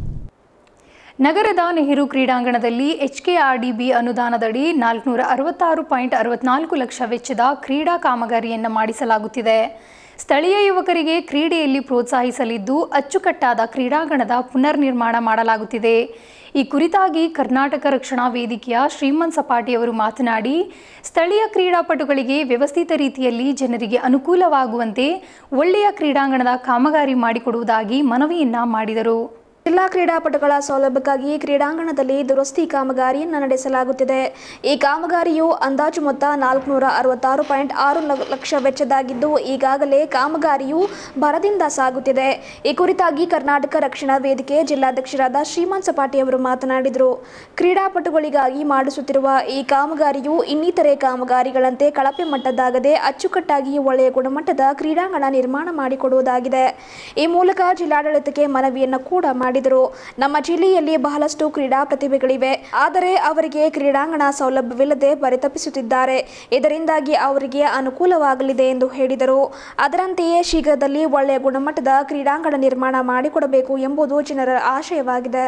ನಗರದ ನೆಹರು ಕ್ರೀಡಾಂಗಣದಲ್ಲಿ ಎಚ್ಕೆಆರ್ಡಿಬಿ ಅನುದಾನದಡಿ ನಾಲ್ಕುನೂರ ಅರವತ್ತಾರು ಪಾಯಿಂಟ್ ಅರವತ್ನಾಲ್ಕು ಲಕ್ಷ ವೆಚ್ಚದ ಕ್ರೀಡಾ ಕಾಮಗಾರಿಯನ್ನು ಮಾಡಿಸಲಾಗುತ್ತಿದೆ ಸ್ಥಳೀಯ ಯುವಕರಿಗೆ ಕ್ರೀಡೆಯಲ್ಲಿ ಪ್ರೋತ್ಸಾಹಿಸಲಿದ್ದು ಅಚ್ಚುಕಟ್ಟಾದ ಕ್ರೀಡಾಂಗಣದ ಪುನರ್ ನಿರ್ಮಾಣ ಮಾಡಲಾಗುತ್ತಿದೆ ಈ ಕುರಿತಾಗಿ ಕರ್ನಾಟಕ ರಕ್ಷಣಾ ವೇದಿಕೆಯ ಶ್ರೀಮಂತ್ ಸಪಾಟಿಯವರು ಮಾತನಾಡಿ ಸ್ಥಳೀಯ ಕ್ರೀಡಾಪಟುಗಳಿಗೆ ವ್ಯವಸ್ಥಿತ ರೀತಿಯಲ್ಲಿ ಜನರಿಗೆ ಅನುಕೂಲವಾಗುವಂತೆ ಒಳ್ಳೆಯ ಕ್ರೀಡಾಂಗಣದ ಕಾಮಗಾರಿ ಮಾಡಿಕೊಡುವುದಾಗಿ ಮನವಿಯನ್ನ ಮಾಡಿದರು ಜಿಲ್ಲಾ ಕ್ರೀಡಾಪಟುಗಳ ಸೌಲಭ್ಯಕ್ಕಾಗಿ ಕ್ರೀಡಾಂಗಣದಲ್ಲಿ ದುರಸ್ತಿ ಕಾಮಗಾರಿಯನ್ನು ನಡೆಸಲಾಗುತ್ತಿದೆ ಈ ಕಾಮಗಾರಿಯು ಅಂದಾಜು ಮೊತ್ತ ನಾಲ್ಕುನೂರ ಅರವತ್ತಾರು ಪಾಯಿಂಟ್ ಆರು ಲ- ಲಕ್ಷ ವೆಚ್ಚದಾಗಿದ್ದು ಈಗಾಗಲೇ ಕಾಮಗಾರಿಯು ಭರದಿಂದ ಸಾಗುತ್ತಿದೆ ಈ ಕುರಿತಾಗಿ ಕರ್ನಾಟಕ ರಕ್ಷಣಾ ವೇದಿಕೆ ಜಿಲ್ಲಾಧ್ಯಕ್ಷರಾದ ಶ್ರೀಮಾನ್ ಸಪಾಟಿ ಅವರು ಮಾತನಾಡಿದರು ಕ್ರೀಡಾಪಟುಗಳಿಗಾಗಿ ಮಾಡಿಸುತ್ತಿರುವ ಈ ಕಾಮಗಾರಿಯು ಇನ್ನಿತರೆ ಕಾಮಗಾರಿಗಳಂತೆ ಕಳಪೆ ಮಟ್ಟದಾಗದೆ ಅಚ್ಚುಕಟ್ಟಾಗಿ ಒಳ್ಳೆಯ ಗುಣಮಟ್ಟದ ಕ್ರೀಡಾಂಗಣ ನಿರ್ಮಾಣ ಮಾಡಿಕೊಡುವುದಾಗಿದೆ ಈ ಮೂಲಕ ಜಿಲ್ಲಾಡಳಿತಕ್ಕೆ ಮನವಿಯನ್ನು ಕೂಡ ಮಾಡಿದರು ನಮ್ಮ ಜಿಲ್ಲೆಯಲ್ಲಿ ಬಹಳಷ್ಟು ಕ್ರೀಡಾ ಪ್ರತಿಭೆಗಳಿವೆ ಆದರೆ ಅವರಿಗೆ ಕ್ರೀಡಾಂಗಣ ಸೌಲಭ್ಯವಿಲ್ಲದೆ ಪರಿತಪಿಸುತ್ತಿದ್ದಾರೆ ಇದರಿಂದಾಗಿ ಅವರಿಗೆ ಅನುಕೂಲವಾಗಲಿದೆ ಎಂದು ಹೇಳಿದರು ಅದರಂತೆಯೇ ಶೀಘ್ರದಲ್ಲಿ ಒಳ್ಳೆಯ ಗುಣಮಟ್ಟದ ಕ್ರೀಡಾಂಗಣ ನಿರ್ಮಾಣ ಮಾಡಿಕೊಡಬೇಕು ಎಂಬುದು ಜನರ ಆಶಯವಾಗಿದೆ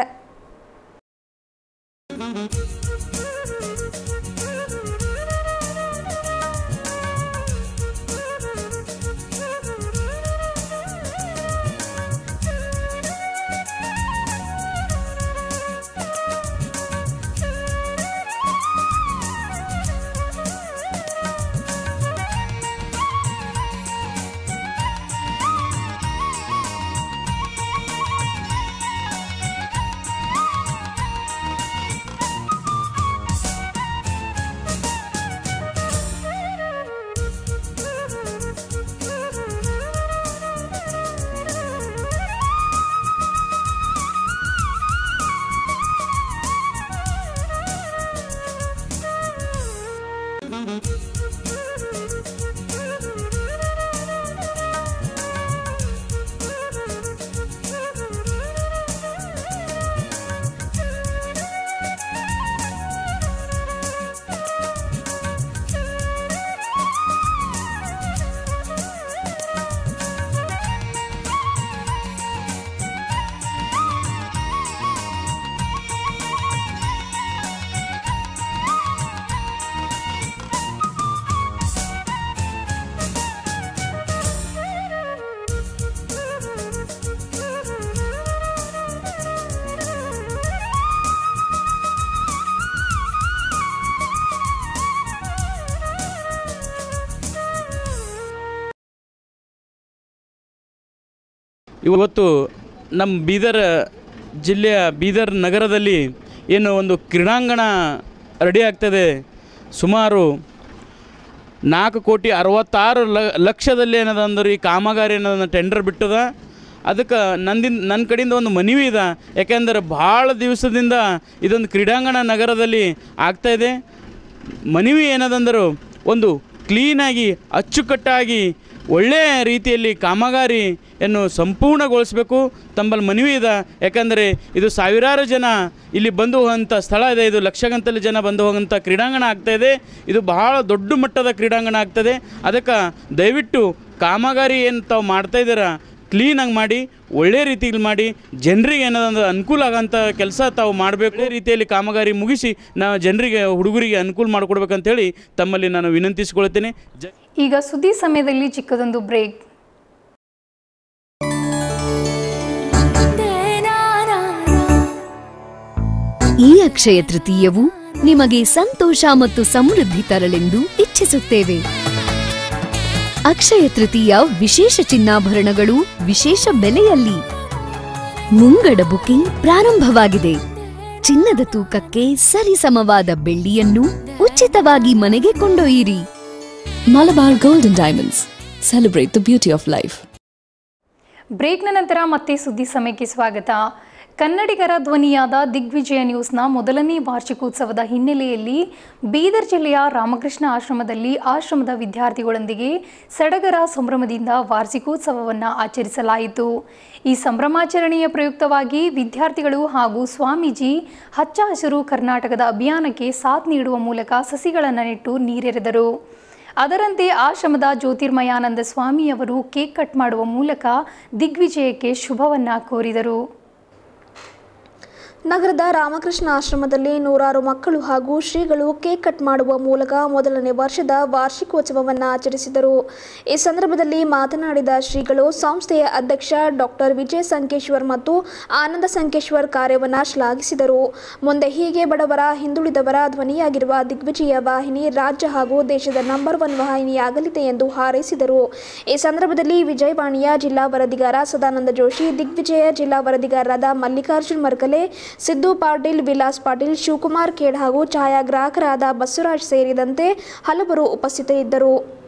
ಇವತ್ತು ನಮ್ಮ ಬೀದರ್ ಜಿಲ್ಲೆಯ ಬೀದರ್ ನಗರದಲ್ಲಿ ಏನು ಒಂದು ಕ್ರೀಡಾಂಗಣ ರೆಡಿ ಆಗ್ತದೆ ಸುಮಾರು ನಾಲ್ಕು ಕೋಟಿ ಅರವತ್ತಾರು ಲ ಲಕ್ಷದಲ್ಲಿ ಏನದ ಅಂದ್ರೆ ಈ ಕಾಮಗಾರಿ ಏನದ ಟೆಂಡರ್ ಬಿಟ್ಟದ ಅದಕ್ಕೆ ನಂದಿನ ನನ್ನ ಕಡೆಯಿಂದ ಒಂದು ಮನವಿ ಇದೆ ಯಾಕೆಂದರೆ ಭಾಳ ದಿವಸದಿಂದ ಇದೊಂದು ಕ್ರೀಡಾಂಗಣ ನಗರದಲ್ಲಿ ಆಗ್ತಾಯಿದೆ ಮನವಿ ಏನದಂದರು ಒಂದು ಕ್ಲೀನಾಗಿ ಅಚ್ಚುಕಟ್ಟಾಗಿ ಒಳ್ಳೆಯ ರೀತಿಯಲ್ಲಿ ಕಾಮಗಾರಿಯನ್ನು ಸಂಪೂರ್ಣಗೊಳಿಸಬೇಕು ತಮ್ಮಲ್ಲಿ ಮನವಿ ಇದೆ ಯಾಕಂದರೆ ಇದು ಸಾವಿರಾರು ಜನ ಇಲ್ಲಿ ಬಂದು ಹೋಗುವಂಥ ಸ್ಥಳ ಇದೆ ಇದು ಲಕ್ಷಗಂತಲೆ ಜನ ಬಂದು ಹೋಗುವಂಥ ಕ್ರೀಡಾಂಗಣ ಆಗ್ತಾಯಿದೆ ಇದು ಬಹಳ ದೊಡ್ಡ ಮಟ್ಟದ ಕ್ರೀಡಾಂಗಣ ಆಗ್ತದೆ ಅದಕ್ಕೆ ದಯವಿಟ್ಟು ಕಾಮಗಾರಿ ಏನು ತಾವು ಮಾಡ್ತಾಯಿದ್ದೀರ ಕ್ಲೀನಾಗಿ ಮಾಡಿ ಒಳ್ಳೆ ರೀತಿಯಲ್ಲಿ ಮಾಡಿ ಜನರಿಗೆ ಏನದಂದ್ರೆ ಅನುಕೂಲ ಆಗೋಂಥ ಕೆಲಸ ತಾವು ಮಾಡಬೇಕು ಒಳ್ಳೆ ರೀತಿಯಲ್ಲಿ ಕಾಮಗಾರಿ ಮುಗಿಸಿ ನಾವು ಜನರಿಗೆ ಹುಡುಗರಿಗೆ ಅನುಕೂಲ ಮಾಡಿಕೊಡ್ಬೇಕಂತೇಳಿ ತಮ್ಮಲ್ಲಿ ನಾನು ವಿನಂತಿಸಿಕೊಳ್ತೇನೆ ಜ ಈಗ ಸುದ್ದಿ ಸಮಯದಲ್ಲಿ ಚಿಕ್ಕದೊಂದು ಬ್ರೇಕ್ ಈ ಅಕ್ಷಯ ತೃತೀಯವು ನಿಮಗೆ ಸಂತೋಷ ಮತ್ತು ಸಮೃದ್ಧಿ ತರಲೆಂದು ಇಚ್ಛಿಸುತ್ತೇವೆ ಅಕ್ಷಯ ತೃತೀಯ ವಿಶೇಷ ಚಿನ್ನಾಭರಣಗಳು ವಿಶೇಷ ಬೆಲೆಯಲ್ಲಿ ಮುಂಗಡ ಬುಕಿಂಗ್ ಪ್ರಾರಂಭವಾಗಿದೆ ಚಿನ್ನದ ತೂಕಕ್ಕೆ ಸರಿಸಮವಾದ ಬೆಳ್ಳಿಯನ್ನು ಉಚಿತವಾಗಿ ಮನೆಗೆ ಕೊಂಡೊಯ್ಯಿರಿ Malabar Gold and Diamonds. Celebrate the beauty of life. ಬ್ರೇಕ್ನ ನಂತರ ಮತ್ತೆ ಸುದ್ದಿ ಸಮಯಕ್ಕೆ ಸ್ವಾಗತ ಕನ್ನಡಿಗರ ಧ್ವನಿಯಾದ ದಿಗ್ವಿಜಯ ನ್ಯೂಸ್ನ ಮೊದಲನೇ ವಾರ್ಷಿಕೋತ್ಸವದ ಹಿನ್ನೆಲೆಯಲ್ಲಿ ಬೀದರ್ ಜಿಲ್ಲೆಯ ರಾಮಕೃಷ್ಣ ಆಶ್ರಮದಲ್ಲಿ ಆಶ್ರಮದ ವಿದ್ಯಾರ್ಥಿಗಳೊಂದಿಗೆ ಸಡಗರ ಸಂಭ್ರಮದಿಂದ ವಾರ್ಷಿಕೋತ್ಸವವನ್ನು ಆಚರಿಸಲಾಯಿತು ಈ ಸಂಭ್ರಮಾಚರಣೆಯ ಪ್ರಯುಕ್ತವಾಗಿ ವಿದ್ಯಾರ್ಥಿಗಳು ಹಾಗೂ ಸ್ವಾಮೀಜಿ ಹಚ್ಚ ಹಸಿರು ಕರ್ನಾಟಕದ ಅಭಿಯಾನಕ್ಕೆ ಸಾಥ್ ನೀಡುವ ಮೂಲಕ ಸಸಿಗಳನ್ನು ನೆಟ್ಟು ನೀರೆರೆದರು ಅದರಂತೆ ಆಶ್ರಮದ ಜ್ಯೋತಿರ್ಮಯಾನಂದ ಸ್ವಾಮಿಯವರು ಕೇಕ್ ಕಟ್ ಮಾಡುವ ಮೂಲಕ ದಿಗ್ವಿಜಯಕ್ಕೆ ಶುಭವನ್ನ ಕೋರಿದರು ನಗರದ ರಾಮಕೃಷ್ಣ ಆಶ್ರಮದಲ್ಲಿ ನೂರಾರು ಮಕ್ಕಳು ಹಾಗೂ ಶ್ರೀಗಳು ಕೇಕ್ ಕಟ್ ಮಾಡುವ ಮೂಲಕ ಮೊದಲನೇ ವರ್ಷದ ವಾರ್ಷಿಕೋತ್ಸವವನ್ನು ಆಚರಿಸಿದರು ಈ ಸಂದರ್ಭದಲ್ಲಿ ಮಾತನಾಡಿದ ಶ್ರೀಗಳು ಸಂಸ್ಥೆಯ ಅಧ್ಯಕ್ಷ ಡಾಕ್ಟರ್ ವಿಜಯ್ ಸಂಕೇಶ್ವರ್ ಮತ್ತು ಆನಂದ ಸಂಕೇಶ್ವರ್ ಕಾರ್ಯವನ್ನು ಶ್ಲಾಘಿಸಿದರು ಮುಂದೆ ಹೀಗೆ ಬಡವರ ಹಿಂದುಳಿದವರ ಧ್ವನಿಯಾಗಿರುವ ದಿಗ್ವಿಜಯ ವಾಹಿನಿ ರಾಜ್ಯ ಹಾಗೂ ದೇಶದ ನಂಬರ್ ಒನ್ ವಾಹಿನಿಯಾಗಲಿದೆ ಎಂದು ಹಾರೈಸಿದರು ಈ ಸಂದರ್ಭದಲ್ಲಿ ವಿಜಯವಾಣಿಯ ಜಿಲ್ಲಾ ವರದಿಗಾರ ಸದಾನಂದ ಜೋಶಿ ದಿಗ್ವಿಜಯ ಜಿಲ್ಲಾ ವರದಿಗಾರರಾದ ಮಲ್ಲಿಕಾರ್ಜುನ್ ಮರ್ಕಲೆ ಸಿದ್ದು ಪಾಟೀಲ್ ವಿಲಾಸ್ ಪಾಟೀಲ್ ಶಿವಕುಮಾರ್ ಖೇಡ್ ಹಾಗೂ ಛಾಯಾಗ್ರಾಹಕರಾದ ಬಸವರಾಜ್ ಸೇರಿದಂತೆ ಹಲವರು ಉಪಸ್ಥಿತರಿದ್ದರು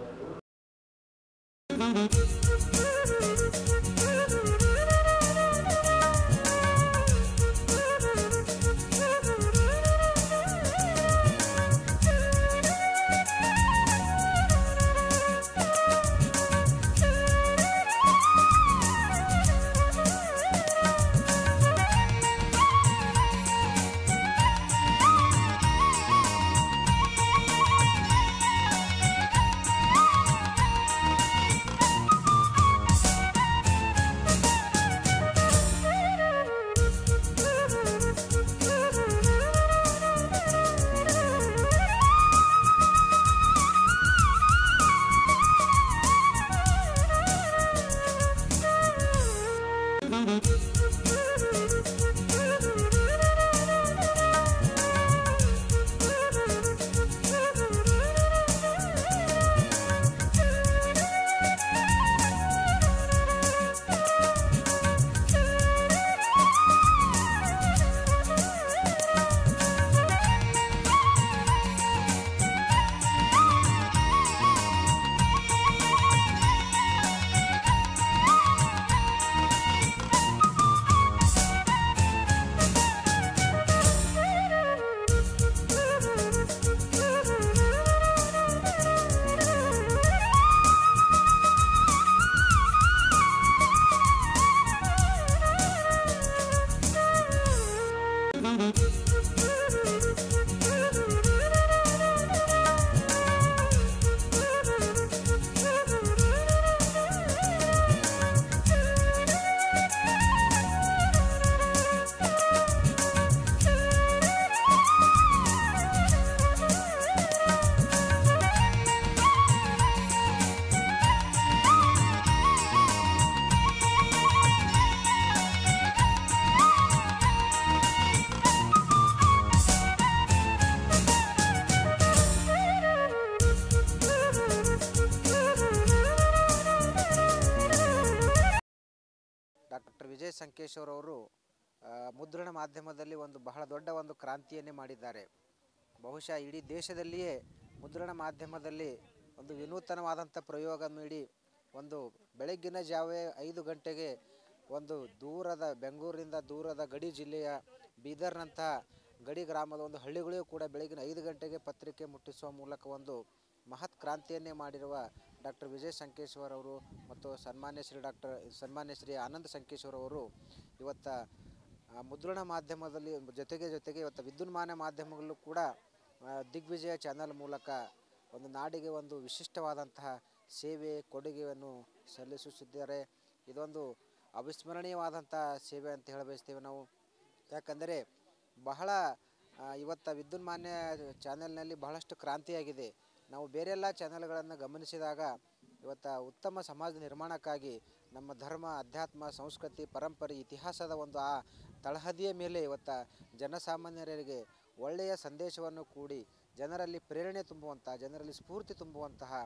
ಡಾಕ್ಟರ್ ವಿಜಯ್ ಸಂಕೇಶ್ವರ್ ಅವರು ಆ, ಮುದ್ರಣ ಮಾಧ್ಯಮದಲ್ಲಿ ಒಂದು ಬಹಳ ದೊಡ್ಡ ಒಂದು ಕ್ರಾಂತಿಯನ್ನೇ ಮಾಡಿದ್ದಾರೆ ಬಹುಶಃ ಇಡೀ ದೇಶದಲ್ಲಿಯೇ ಮುದ್ರಣ ಮಾಧ್ಯಮದಲ್ಲಿ ಒಂದು ವಿನೂತನವಾದಂಥ ಪ್ರಯೋಗ ನೀಡಿ ಒಂದು ಬೆಳಗ್ಗಿನ ಜಾವೇ ಐದು ಗಂಟೆಗೆ ಒಂದು ದೂರದ ಬೆಂಗಳೂರಿನಿಂದ ದೂರದ ಗಡಿ ಜಿಲ್ಲೆಯ ಬೀದರ್ನಂತಹ ಗಡಿ ಗ್ರಾಮದ ಒಂದು ಹಳ್ಳಿಗಳಿಗೂ ಕೂಡ ಬೆಳಗಿನ ಐದು ಗಂಟೆಗೆ ಪತ್ರಿಕೆ ಮುಟ್ಟಿಸುವ ಮೂಲಕ ಒಂದು ಮಹತ್ ಕ್ರಾಂತಿಯನ್ನೇ ಮಾಡಿರುವ ಡಾಕ್ಟರ್ ವಿಜಯ್ ಸಂಕೇಶ್ವರ್ ಅವರು ಮತ್ತು ಸನ್ಮಾನ್ಯ ಶ್ರೀ ಡಾಕ್ಟರ್ ಸನ್ಮಾನ್ಯ ಶ್ರೀ ಆನಂದ್ ಸಂಕೇಶ್ವರ್ ಅವರು ಇವತ್ತ ಆ, ಮುದ್ರಣ ಮಾಧ್ಯಮದಲ್ಲಿ ಜೊತೆಗೆ ಜೊತೆಗೆ ಇವತ್ತು ವಿದ್ಯುನ್ಮಾನ ಮಾಧ್ಯಮಗಳಲ್ಲೂ ಕೂಡ ಆ, ದಿಗ್ವಿಜಯ ಚಾನಲ್ ಮೂಲಕ ಒಂದು ನಾಡಿಗೆ ಒಂದು ವಿಶಿಷ್ಟವಾದಂತಹ ಸೇವೆ ಕೊಡುಗೆಯನ್ನು ಸಲ್ಲಿಸುತ್ತಿದ್ದಾರೆ ಇದೊಂದು ಅವಿಸ್ಮರಣೀಯವಾದಂಥ ಸೇವೆ ಅಂತ ಹೇಳ ಬಯಸ್ತೇವೆ ನಾವು ಯಾಕಂದರೆ ಬಹಳ ಆ, ಇವತ್ತ ವಿದ್ಯುನ್ಮಾನ್ಯ ಚಾನೆಲ್ನಲ್ಲಿ ಬಹಳಷ್ಟು ಕ್ರಾಂತಿಯಾಗಿದೆ ನಾವು ಬೇರೆಲ್ಲ ಚಾನೆಲ್ಗಳನ್ನು ಗಮನಿಸಿದಾಗ ಇವತ್ತ ಉತ್ತಮ ಸಮಾಜ ನಿರ್ಮಾಣಕ್ಕಾಗಿ ನಮ್ಮ ಧರ್ಮ ಅಧ್ಯಾತ್ಮ ಸಂಸ್ಕೃತಿ ಪರಂಪರೆ ಇತಿಹಾಸದ ಒಂದು ಆ ತಳಹದಿಯ ಮೇಲೆ ಇವತ್ತ ಜನಸಾಮಾನ್ಯರಿಗೆ ಒಳ್ಳೆಯ ಸಂದೇಶವನ್ನು ಕೂಡಿ ಜನರಲ್ಲಿ ಪ್ರೇರಣೆ ತುಂಬುವಂತಹ ಜನರಲ್ಲಿ ಸ್ಫೂರ್ತಿ ತುಂಬುವಂತಹ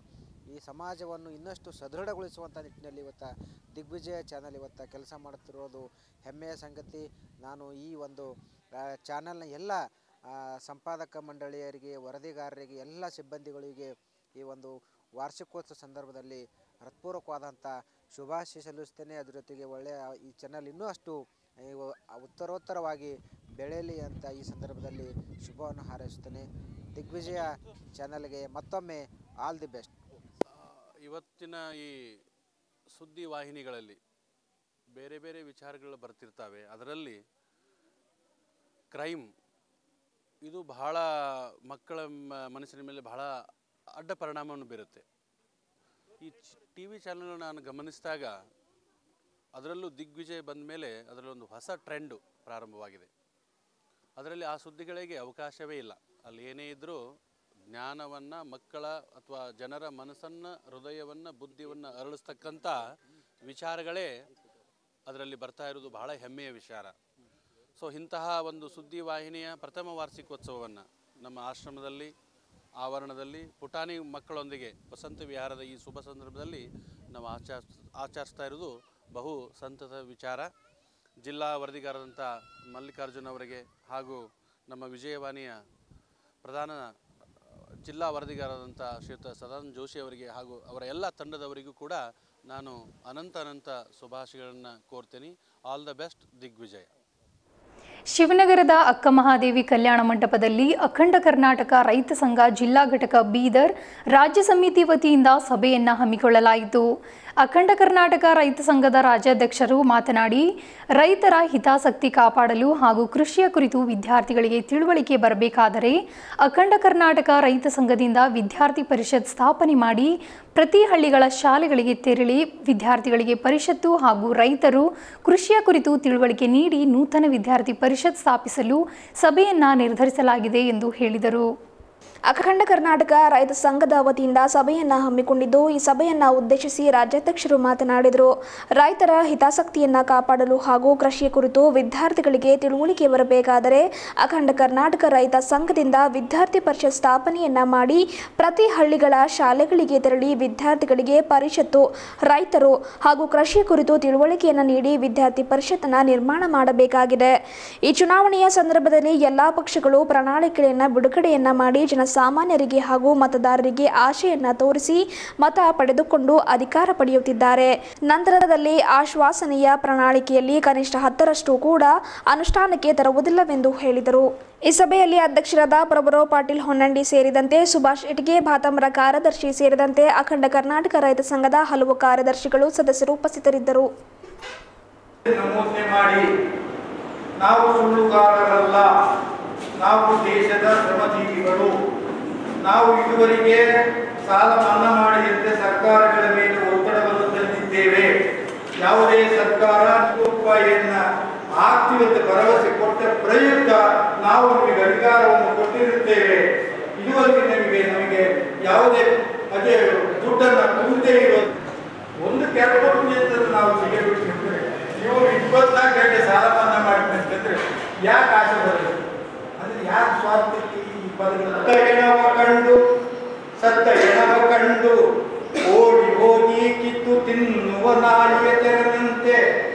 ಈ ಸಮಾಜವನ್ನು ಇನ್ನಷ್ಟು ಸದೃಢಗೊಳಿಸುವಂಥ ನಿಟ್ಟಿನಲ್ಲಿ ಇವತ್ತು ದಿಗ್ವಿಜಯ ಚಾನಲ್ ಇವತ್ತು ಕೆಲಸ ಮಾಡುತ್ತಿರೋದು ಹೆಮ್ಮೆಯ ಸಂಗತಿ ನಾನು ಈ ಒಂದು ಆ, ಚಾನಲ್ನ ಎಲ್ಲ ಆ, ಸಂಪಾದಕ ಮಂಡಳಿಯರಿಗೆ ವರದಿಗಾರರಿಗೆ ಎಲ್ಲ ಸಿಬ್ಬಂದಿಗಳಿಗೆ ಈ ಒಂದು ವಾರ್ಷಿಕೋತ್ಸವ ಸಂದರ್ಭದಲ್ಲಿ ಹೃತ್ಪೂರ್ವಕವಾದಂಥ ಶುಭಾಶಯ ಸಲ್ಲಿಸ್ತೇನೆ ಅದ್ರ ಜೊತೆಗೆ ಒಳ್ಳೆಯ ಈ ಚಾನಲ್ ಇನ್ನೂ ಅಷ್ಟು ಇವು ಉತ್ತರೋತ್ತರವಾಗಿ ಬೆಳೆಯಲಿ ಅಂತ ಈ ಸಂದರ್ಭದಲ್ಲಿ ಶುಭವನ್ನು ಹಾರೈಸುತ್ತೇನೆ ದಿಗ್ವಿಜಯ ಚಾನಲ್ಗೆ ಮತ್ತೊಮ್ಮೆ ಆಲ್ ದಿ ಬೆಸ್ಟ್ ಇವತ್ತಿನ ಈ ಸುದ್ದಿ ವಾಹಿನಿಗಳಲ್ಲಿ ಬೇರೆ ಬೇರೆ ವಿಚಾರಗಳು ಬರ್ತಿರ್ತವೆ ಅದರಲ್ಲಿ ಕ್ರೈಮ್ ಇದು ಬಹಳ ಮಕ್ಕಳ ಮ- ಮನಸ್ಸಿನ ಮೇಲೆ ಬಹಳ ಅಡ್ಡ ಪರಿಣಾಮವನ್ನು ಬೀರುತ್ತೆ ಈ ಟಿ ವಿ ಚಾನಲ್ ನಾನು ಗಮನಿಸಿದಾಗ ಅದರಲ್ಲೂ ದಿಗ್ವಿಜಯ ಬಂದ ಮೇಲೆ ಅದರಲ್ಲಿ ಒಂದು ಹೊಸ ಟ್ರೆಂಡು ಪ್ರಾರಂಭವಾಗಿದೆ ಅದರಲ್ಲಿ ಆ ಸುದ್ದಿಗಳಿಗೆ ಅವಕಾಶವೇ ಇಲ್ಲ ಅಲ್ಲಿ ಏನೇ ಇದ್ದರೂ ಜ್ಞಾನವನ್ನು ಮಕ್ಕಳ ಅಥವಾ ಜನರ ಮನಸ್ಸನ್ನು ಹೃದಯವನ್ನು ಬುದ್ಧಿಯನ್ನು ಅರಳಿಸ್ತಕ್ಕಂಥ ವಿಚಾರಗಳೇ ಅದರಲ್ಲಿ ಬರ್ತಾ ಇರೋದು ಬಹಳ ಹೆಮ್ಮೆಯ ವಿಚಾರ ಸೊ ಇಂತಹ ಒಂದು ಸುದ್ದಿ ವಾಹಿನಿಯ ಪ್ರಥಮ ವಾರ್ಷಿಕೋತ್ಸವವನ್ನು ನಮ್ಮ ಆಶ್ರಮದಲ್ಲಿ ಆವರಣದಲ್ಲಿ ಪುಟಾಣಿ ಮಕ್ಕಳೊಂದಿಗೆ ವಸಂತ ವಿಹಾರದ ಈ ಶುಭ ಸಂದರ್ಭದಲ್ಲಿ ನಾವು ಆಚರಿಸ್ ಆಚರಿಸ್ತಾ ಇರೋದು ಬಹು ಸಂತಸ ವಿಚಾರ ಜಿಲ್ಲಾ ವರದಿಗಾರರಂಥ ಮಲ್ಲಿಕಾರ್ಜುನ್ ಅವರಿಗೆ ಹಾಗೂ ನಮ್ಮ ವಿಜಯವಾಣಿಯ ಪ್ರಧಾನ ಜಿಲ್ಲಾ ವರದಿಗಾರರಾದಂಥ ಶ್ರೀಯುತ ಸದಾನಂದ ಜೋಶಿ ಅವರಿಗೆ ಹಾಗೂ ಅವರ ಎಲ್ಲ ತಂಡದವರಿಗೂ ಕೂಡ ನಾನು ಅನಂತ ಅನಂತ ಶುಭಾಶಯಗಳನ್ನು ಕೋರ್ತೀನಿ ಆಲ್ ದ ಬೆಸ್ಟ್ ದಿಗ್ವಿಜಯ ಶಿವನಗರದ ಅಕ್ಕ ಮಹಾದೇವಿ ಕಲ್ಯಾಣ ಮಂಟಪದಲ್ಲಿ ಅಖಂಡ ಕರ್ನಾಟಕ ರೈತ ಸಂಘ ಜಿಲ್ಲಾ ಘಟಕ ಬೀದರ್ ರಾಜ್ಯ ಸಮಿತಿ ವತಿಯಿಂದ ಸಭೆಯನ್ನ ಹಮ್ಮಿಕೊಳ್ಳಲಾಯಿತು ಅಖಂಡ ಕರ್ನಾಟಕ ರೈತ ಸಂಘದ ರಾಜ್ಯಾಧ್ಯಕ್ಷರು ಮಾತನಾಡಿ ರೈತರ ಹಿತಾಸಕ್ತಿ ಕಾಪಾಡಲು ಹಾಗೂ ಕೃಷಿಯ ಕುರಿತು ವಿದ್ಯಾರ್ಥಿಗಳಿಗೆ ತಿಳುವಳಿಕೆ ಬರಬೇಕಾದರೆ ಅಖಂಡ ಕರ್ನಾಟಕ ರೈತ ಸಂಘದಿಂದ ವಿದ್ಯಾರ್ಥಿ ಪರಿಷತ್ ಸ್ಥಾಪನೆ ಮಾಡಿ ಪ್ರತಿ ಹಳ್ಳಿಗಳ ಶಾಲೆಗಳಿಗೆ ತೆರಳಿ ವಿದ್ಯಾರ್ಥಿಗಳಿಗೆ ಪರಿಷತ್ತು ಹಾಗೂ ರೈತರು ಕೃಷಿಯ ಕುರಿತು ತಿಳುವಳಿಕೆ ನೀಡಿ ನೂತನ ವಿದ್ಯಾರ್ಥಿ ಪರಿಷತ್ ಸ್ಥಾಪಿಸಲು ಸಭೆಯನ್ನ ನಿರ್ಧರಿಸಲಾಗಿದೆ ಎಂದು ಹೇಳಿದರು ಅಖಂಡ ಕರ್ನಾಟಕ ರೈತ ಸಂಘದ ವತಿಯಿಂದ ಸಭೆಯನ್ನ ಹಮ್ಮಿಕೊಂಡಿದ್ದು ಈ ಸಭೆಯನ್ನ ಉದ್ದೇಶಿಸಿ ರಾಜ್ಯಾಧ್ಯಕ್ಷರು ಮಾತನಾಡಿದರು ರೈತರ ಹಿತಾಸಕ್ತಿಯನ್ನ ಕಾಪಾಡಲು ಹಾಗೂ ಕೃಷಿಯ ಕುರಿತು ವಿದ್ಯಾರ್ಥಿಗಳಿಗೆ ತಿಳುವಳಿಕೆ ಬರಬೇಕಾದರೆ ಅಖಂಡ ಕರ್ನಾಟಕ ರೈತ ಸಂಘದಿಂದ ವಿದ್ಯಾರ್ಥಿ ಪರಿಷತ್ ಸ್ಥಾಪನೆಯನ್ನ ಮಾಡಿ ಪ್ರತಿ ಹಳ್ಳಿಗಳ ಶಾಲೆಗಳಿಗೆ ತೆರಳಿ ವಿದ್ಯಾರ್ಥಿಗಳಿಗೆ ಪರಿಷತ್ತು ರೈತರು ಹಾಗೂ ಕೃಷಿಯ ಕುರಿತು ತಿಳುವಳಿಕೆಯನ್ನು ನೀಡಿ ವಿದ್ಯಾರ್ಥಿ ಪರಿಷತ್ತನ್ನ ನಿರ್ಮಾಣ ಮಾಡಬೇಕಾಗಿದೆ ಈ ಚುನಾವಣೆಯ ಸಂದರ್ಭದಲ್ಲಿ ಎಲ್ಲಾ ಪಕ್ಷಗಳು ಪ್ರಣಾಳಿಕೆಯನ್ನ ಬಿಡುಗಡೆಯನ್ನ ಮಾಡಿ ಜನಸಾಮಾನ್ಯರಿಗೆ ಹಾಗೂ ಮತದಾರರಿಗೆ ಆಶೆಯನ್ನ ತೋರಿಸಿ ಮತ ಪಡೆದುಕೊಂಡು ಅಧಿಕಾರ ಪಡೆಯುತ್ತಿದ್ದಾರೆ ನಂತರದಲ್ಲಿ ಆಶ್ವಾಸನೆಯ ಪ್ರಣಾಳಿಕೆಯಲ್ಲಿ ಕನಿಷ್ಠ ಹತ್ತರಷ್ಟು ಕೂಡ ಅನುಷ್ಠಾನಕ್ಕೆ ತರುವುದಿಲ್ಲವೆಂದು ಹೇಳಿದರು ಈ ಸಭೆಯಲ್ಲಿ ಅಧ್ಯಕ್ಷರಾದ ಪ್ರಭುರಾವ್ ಪಾಟೀಲ್ ಹೊನ್ನಂಡಿ ಸೇರಿದಂತೆ ಸುಭಾಷ್ ಇಟ್ಗೆ ಭಾತಾಮರ ಕಾರ್ಯದರ್ಶಿ ಸೇರಿದಂತೆ ಅಖಂಡ ಕರ್ನಾಟಕ ರೈತ ಸಂಘದ ಹಲವು ಕಾರ್ಯದರ್ಶಿಗಳು ಸದಸ್ಯರು ಉಪಸ್ಥಿತರಿದ್ದರು ನಮೂನೆ ಮಾಡಿ ನಾವು ಸುಳ್ಳುಗಾರರಲ್ಲ ನಾವು ದೇಶದ ಶ್ರಮಜೀವಿಗಳು ನಾವು ಇದುವರೆಗೆ ಸಾಲ ಮನ್ನಾ ಮಾಡಿದಂತೆ ಸರ್ಕಾರಗಳ ಮೇಲೆ ಒತ್ತಡವನ್ನು ತಂದಿದ್ದೇವೆ ಯಾವುದೇ ಸರ್ಕಾರ ಹತ್ತು ರೂಪಾಯಿಯನ್ನ ಆಗ್ತಿವಂತ ಭರವಸೆ ಕೊಟ್ಟ ಪ್ರಯುಕ್ತ ನಾವು ನಿಮಗೆ ಅಧಿಕಾರವನ್ನು ಕೊಟ್ಟಿರುತ್ತೇವೆ ಇದುವರೆಗೆ ನಮಗೆ ನಮಗೆ ಯಾವುದೇ ಅದೇ ದುಡ್ಡನ್ನು ತುಂಬದೇ ಇರೋದು ಒಂದು ಕೆಲಸ ಅಂತ ನಾವು ಸಿಗಬೇಕಿದ್ರೆ ಇವರು ಇಪ್ಪತ್ನಾಲ್ಕು ಗಂಟೆ ಸಾಲ ಮನ್ನಾ ಮಾಡ್ಬೇಕಂದ್ರೆ ಯಾಕೆ ಆಸೆ ಬರುತ್ತೆ ಅಂದ್ರೆ ಯಾಕೆ ಸ್ವಾರ್ಥಕ್ಕೆ ಈ ಪದಗಳು ಸತ್ತ ಎಣವ ಕಂಡು ಸತ್ತ ಎಣವ ಕಂಡು ಓಡಿ ಹೋಗಿ ಕಿತ್ತು ತಿನ್ನುವ ನಾಳಿಗೆ ತೆರದಂತೆ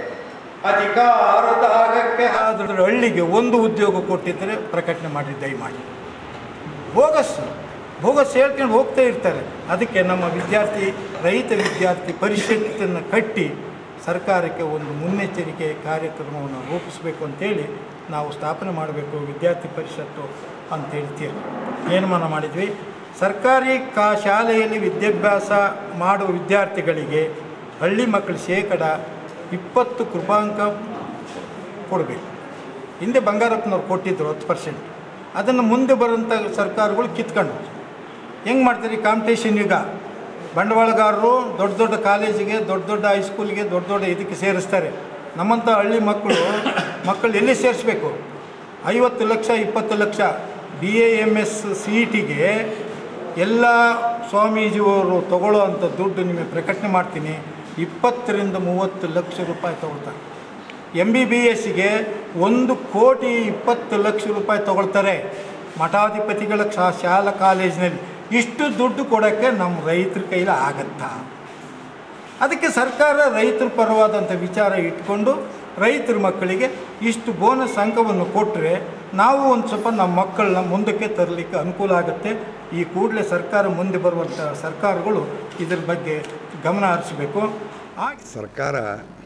ಅಧಿಕಾರದ ಆಗಕ್ಕೆ ಅದರ ಹಳ್ಳಿಗೆ ಒಂದು ಉದ್ಯೋಗ ಕೊಟ್ಟಿದ್ದರೆ ಪ್ರಕಟಣೆ ಮಾಡಿ ದಯಮಾಡಿ ಬೋಗಸ್ ಬೋಗಸ್ ಹೇಳ್ಕೊಂಡು ಹೋಗ್ತಾ ಇರ್ತಾರೆ ಅದಕ್ಕೆ ನಮ್ಮ ವಿದ್ಯಾರ್ಥಿ ರೈತ ವಿದ್ಯಾರ್ಥಿ ಪರಿಷತ್ತನ್ನು ಕಟ್ಟಿ ಸರ್ಕಾರಕ್ಕೆ ಒಂದು ಮುನ್ನೆಚ್ಚರಿಕೆ ಕಾರ್ಯಕ್ರಮವನ್ನು ರೂಪಿಸಬೇಕು ಅಂತೇಳಿ ನಾವು ಸ್ಥಾಪನೆ ಮಾಡಬೇಕು ವಿದ್ಯಾರ್ಥಿ ಪರಿಷತ್ತು ಅಂತ ಹೇಳ್ತೀರಿ ತೀರ್ಮಾನ ಮಾಡಿದ್ವಿ ಸರ್ಕಾರಿ ಕಾ ಶಾಲೆಯಲ್ಲಿ ವಿದ್ಯಾಭ್ಯಾಸ ಮಾಡುವ ವಿದ್ಯಾರ್ಥಿಗಳಿಗೆ ಹಳ್ಳಿ ಮಕ್ಕಳು ಶೇಕಡ ಇಪ್ಪತ್ತು ಕೃಪಾಂಕ ಕೊಡಬೇಕು ಹಿಂದೆ ಬಂಗಾರಪ್ಪನವ್ರು ಕೊಟ್ಟಿದ್ದರು ಹತ್ತು ಪರ್ಸೆಂಟ್ ಅದನ್ನು ಮುಂದೆ ಬರೋಂಥ ಸರ್ಕಾರಗಳು ಕಿತ್ಕೊಂಡು ಹೆಂಗೆ ಮಾಡ್ತಾರೆ ಕಾಂಪಿಟೇಷನ್ ಈಗ ಬಂಡವಾಳಗಾರರು ದೊಡ್ಡ ದೊಡ್ಡ ಕಾಲೇಜಿಗೆ ದೊಡ್ಡ ದೊಡ್ಡ ಹೈಸ್ಕೂಲ್ಗೆ ದೊಡ್ಡ ದೊಡ್ಡ ಇದಕ್ಕೆ ಸೇರಿಸ್ತಾರೆ ನಮ್ಮಂಥ ಹಳ್ಳಿ ಮಕ್ಕಳು ಮಕ್ಕಳು ಎಲ್ಲಿ ಸೇರಿಸ್ಬೇಕು ಐವತ್ತು ಲಕ್ಷ ಇಪ್ಪತ್ತು lakh B A M S C E ಟಿಗೆ ಎಲ್ಲ ಸ್ವಾಮೀಜಿಯವರು ತಗೊಳ್ಳೋ ಅಂಥ ದುಡ್ಡು ನಿಮಗೆ ಪ್ರಕಟಣೆ ಮಾಡ್ತೀನಿ ಇಪ್ಪತ್ತರಿಂದ ಮೂವತ್ತು ಲಕ್ಷ ರೂಪಾಯಿ ತಗೊಳ್ತಾರೆ ಎಮ್ ಬಿ ಬಿ ಎಸ್ಸಿಗೆ ಒಂದು ಕೋಟಿ ಇಪ್ಪತ್ತು ಲಕ್ಷ ರೂಪಾಯಿ ತಗೊಳ್ತಾರೆ ಮಠಾಧಿಪತಿಗಳ ಶಾ ಶಾಲಾ ಕಾಲೇಜಿನಲ್ಲಿ ಇಷ್ಟು ದುಡ್ಡು ಕೊಡೋಕ್ಕೆ ನಮ್ಮ ರೈತರ ಕೈಲಿ ಆಗತ್ತಾ ಅದಕ್ಕೆ ಸರ್ಕಾರ ರೈತರ ಪರವಾದಂಥ ವಿಚಾರ ಇಟ್ಕೊಂಡು ರೈತರ ಮಕ್ಕಳಿಗೆ ಇಷ್ಟು ಬೋನಸ್ ಅಂಕವನ್ನು ಕೊಟ್ಟರೆ ನಾವು ಒಂದು ಸ್ವಲ್ಪ ನಮ್ಮ ಮಕ್ಕಳನ್ನ ಮುಂದಕ್ಕೆ ತರಲಿಕ್ಕೆ ಅನುಕೂಲ ಆಗುತ್ತೆ ಈ ಕೂಡಲೇ ಸರ್ಕಾರ ಮುಂದೆ ಬರುವಂಥ ಸರ್ಕಾರಗಳು ಇದ್ರ ಬಗ್ಗೆ ಗಮನ ಹರಿಸಬೇಕು ಹಾಗೆ ಸರ್ಕಾರ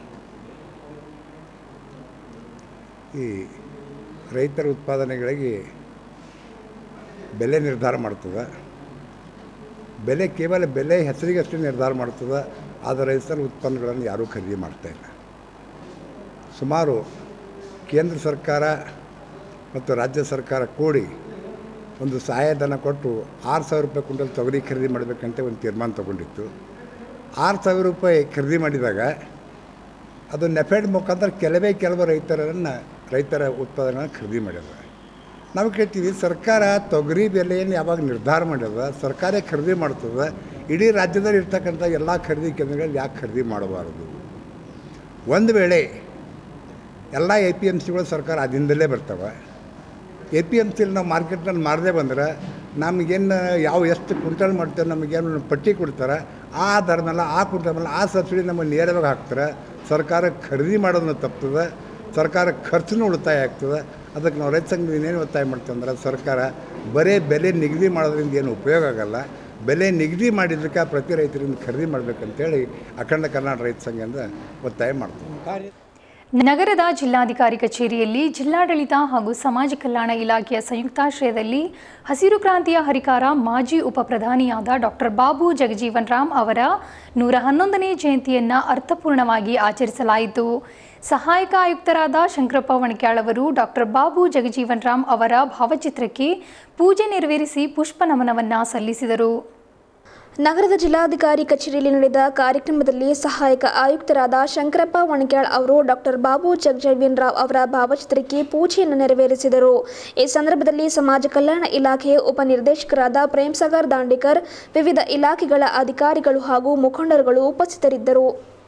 ಈ ರೈತರ ಉತ್ಪಾದನೆಗಳಿಗೆ ಬೆಲೆ ನಿರ್ಧಾರ ಮಾಡ್ತದೆ ಬೆಲೆ ಕೇವಲ ಬೆಲೆ ಹೆಸರಿಗಷ್ಟೇ ನಿರ್ಧಾರ ಮಾಡ್ತದೆ ಆದರೆ ರೈತರ ಉತ್ಪನ್ನಗಳನ್ನು ಯಾರೂ ಖರೀದಿ ಮಾಡ್ತಾಯಿಲ್ಲ ಸುಮಾರು ಕೇಂದ್ರ ಸರ್ಕಾರ ಮತ್ತು ರಾಜ್ಯ ಸರ್ಕಾರ ಕೂಡಿ ಒಂದು ಸಹಾಯಧನ ಕೊಟ್ಟು ಆರು ಸಾವಿರ ರೂಪಾಯಿ ಕುಂಟಲ್ ತೊಗರಿ ಖರೀದಿ ಮಾಡಬೇಕಂತ ಒಂದು ತೀರ್ಮಾನ ತೊಗೊಂಡಿತ್ತು ಆರು ಸಾವಿರ ರೂಪಾಯಿ ಖರೀದಿ ಮಾಡಿದಾಗ ಅದು ನೆಫೆಡ್ ಮುಖಾಂತರ ಕೆಲವೇ ಕೆಲವು ರೈತರನ್ನು ರೈತರ ಉತ್ಪಾದನೆಗಳನ್ನು ಖರೀದಿ ಮಾಡ್ಯದ ನಾವು ಕೇಳ್ತೀವಿ ಸರ್ಕಾರ ತೊಗರಿ ಬೆಲೆಯನ್ನು ಯಾವಾಗ ನಿರ್ಧಾರ ಮಾಡ್ಯದ ಸರ್ಕಾರ ಖರೀದಿ ಮಾಡ್ತದೆ ಇಡೀ ರಾಜ್ಯದಲ್ಲಿ ಇರ್ತಕ್ಕಂಥ ಎಲ್ಲ ಖರೀದಿ ಕೇಂದ್ರಗಳಲ್ಲಿ ಯಾಕೆ ಖರೀದಿ ಮಾಡಬಾರ್ದು ಒಂದು ವೇಳೆ ಎಲ್ಲ ಎ ಪಿ ಎಮ್ ಸಿಗಳು ಸರ್ಕಾರ ಅದಿಂದಲೇ ಬರ್ತವೆ ಎ ಪಿ ಎಮ್ ಸಿಲಿ ನಾವು ಮಾರ್ಕೆಟ್ನಲ್ಲಿ ಮಾರದೇ ಬಂದ್ರೆ ನಮಗೇನು ಯಾವ ಎಷ್ಟು ಕ್ವಿಂಟಲ್ ಮಾಡ್ತೇವೆ ನಮಗೇನು ಪಟ್ಟಿ ಕೊಡ್ತಾರೆ ಆ ಆಧಾರ ಮೇಲೆ ಆ ಕ್ವಿಂಟಲ್ ಮೇಲೆ ಆ ಸಬ್ಸಿಡಿ ನಮಗೆ ನೇರವಾಗಿ ಹಾಕ್ತಾರೆ ಸರ್ಕಾರ ಖರೀದಿ ಮಾಡೋದನ್ನು ತಪ್ತದೆ ಸರ್ಕಾರ ಖರ್ಚು ಉಳಿತಾಯ ಆಗ್ತದೆ ಅದಕ್ಕೆ ನಾವು ರೈತ ಸಂಘದಿಂದ ಏನೇನು ಒತ್ತಾಯ ಮಾಡ್ತೀವಿ ಅಂದ್ರೆ ಸರ್ಕಾರ ಬರೀ ಬೆಲೆ ನಿಗದಿ ಮಾಡೋದ್ರಿಂದ ಏನು ಉಪಯೋಗ ಆಗಲ್ಲ ಬೆಲೆ ನಿಗದಿ ಮಾಡಿದ್ದಕ್ಕೆ ಪ್ರತಿ ರೈತರಿಂದ ಖರೀದಿ ಮಾಡಬೇಕಂತೇಳಿ ಅಖಂಡ ಕರ್ನಾಟಕ ರೈತ ಸಂಘದಿಂದ ಒತ್ತಾಯ ಮಾಡ್ತೀವಿ ನಗರದ ಜಿಲ್ಲಾಧಿಕಾರಿ ಕಚೇರಿಯಲ್ಲಿ ಜಿಲ್ಲಾಡಳಿತ ಹಾಗೂ ಸಮಾಜ ಕಲ್ಯಾಣ ಇಲಾಖೆಯ ಸಂಯುಕ್ತಾಶ್ರಯದಲ್ಲಿ ಹಸಿರು ಕ್ರಾಂತಿಯ ಹರಿಕಾರ ಮಾಜಿ ಉಪಪ್ರಧಾನಿಯಾದ ಡಾಕ್ಟರ್ ಬಾಬು ಜಗಜೀವನ್ ರಾಮ್ ಅವರ ನೂರ ಹನ್ನೊಂದನೇ ಜಯಂತಿಯನ್ನು ಅರ್ಥಪೂರ್ಣವಾಗಿ ಆಚರಿಸಲಾಯಿತು ಸಹಾಯಕ ಆಯುಕ್ತರಾದ ಶಂಕರಪ್ಪ ವಣಕ್ಯಾಳ್ ಅವರು ಡಾಕ್ಟರ್ ಬಾಬು ಜಗಜೀವನ್ ರಾಮ್ ಅವರ ಭಾವಚಿತ್ರಕ್ಕೆ ಪೂಜೆ ನೆರವೇರಿಸಿ ಪುಷ್ಪ ನಮನವನ್ನು ಸಲ್ಲಿಸಿದರು ನಗರದ ಜಿಲ್ಲಾಧಿಕಾರಿ ಕಚೇರಿಯಲ್ಲಿ ನಡೆದ ಕಾರ್ಯಕ್ರಮದಲ್ಲಿ ಸಹಾಯಕ ಆಯುಕ್ತರಾದ ಶಂಕರಪ್ಪ ವಣಕ್ಯಾಳ್ ಅವರು ಡಾಕ್ಟರ್ ಬಾಬು ಜಗಜೀವನ್ ರಾವ್ ಅವರ ಭಾವಚಿತ್ರಕ್ಕೆ ಪೂಜೆಯನ್ನು ನೆರವೇರಿಸಿದರು ಈ ಸಂದರ್ಭದಲ್ಲಿ ಸಮಾಜ ಕಲ್ಯಾಣ ಇಲಾಖೆ ಉಪನಿರ್ದೇಶಕರಾದ ಪ್ರೇಮ್ಸಾಗರ್ ದಾಂಡೇಕರ್ ವಿವಿಧ ಇಲಾಖೆಗಳ ಅಧಿಕಾರಿಗಳು ಹಾಗೂ ಮುಖಂಡರುಗಳು ಉಪಸ್ಥಿತರಿದ್ದರು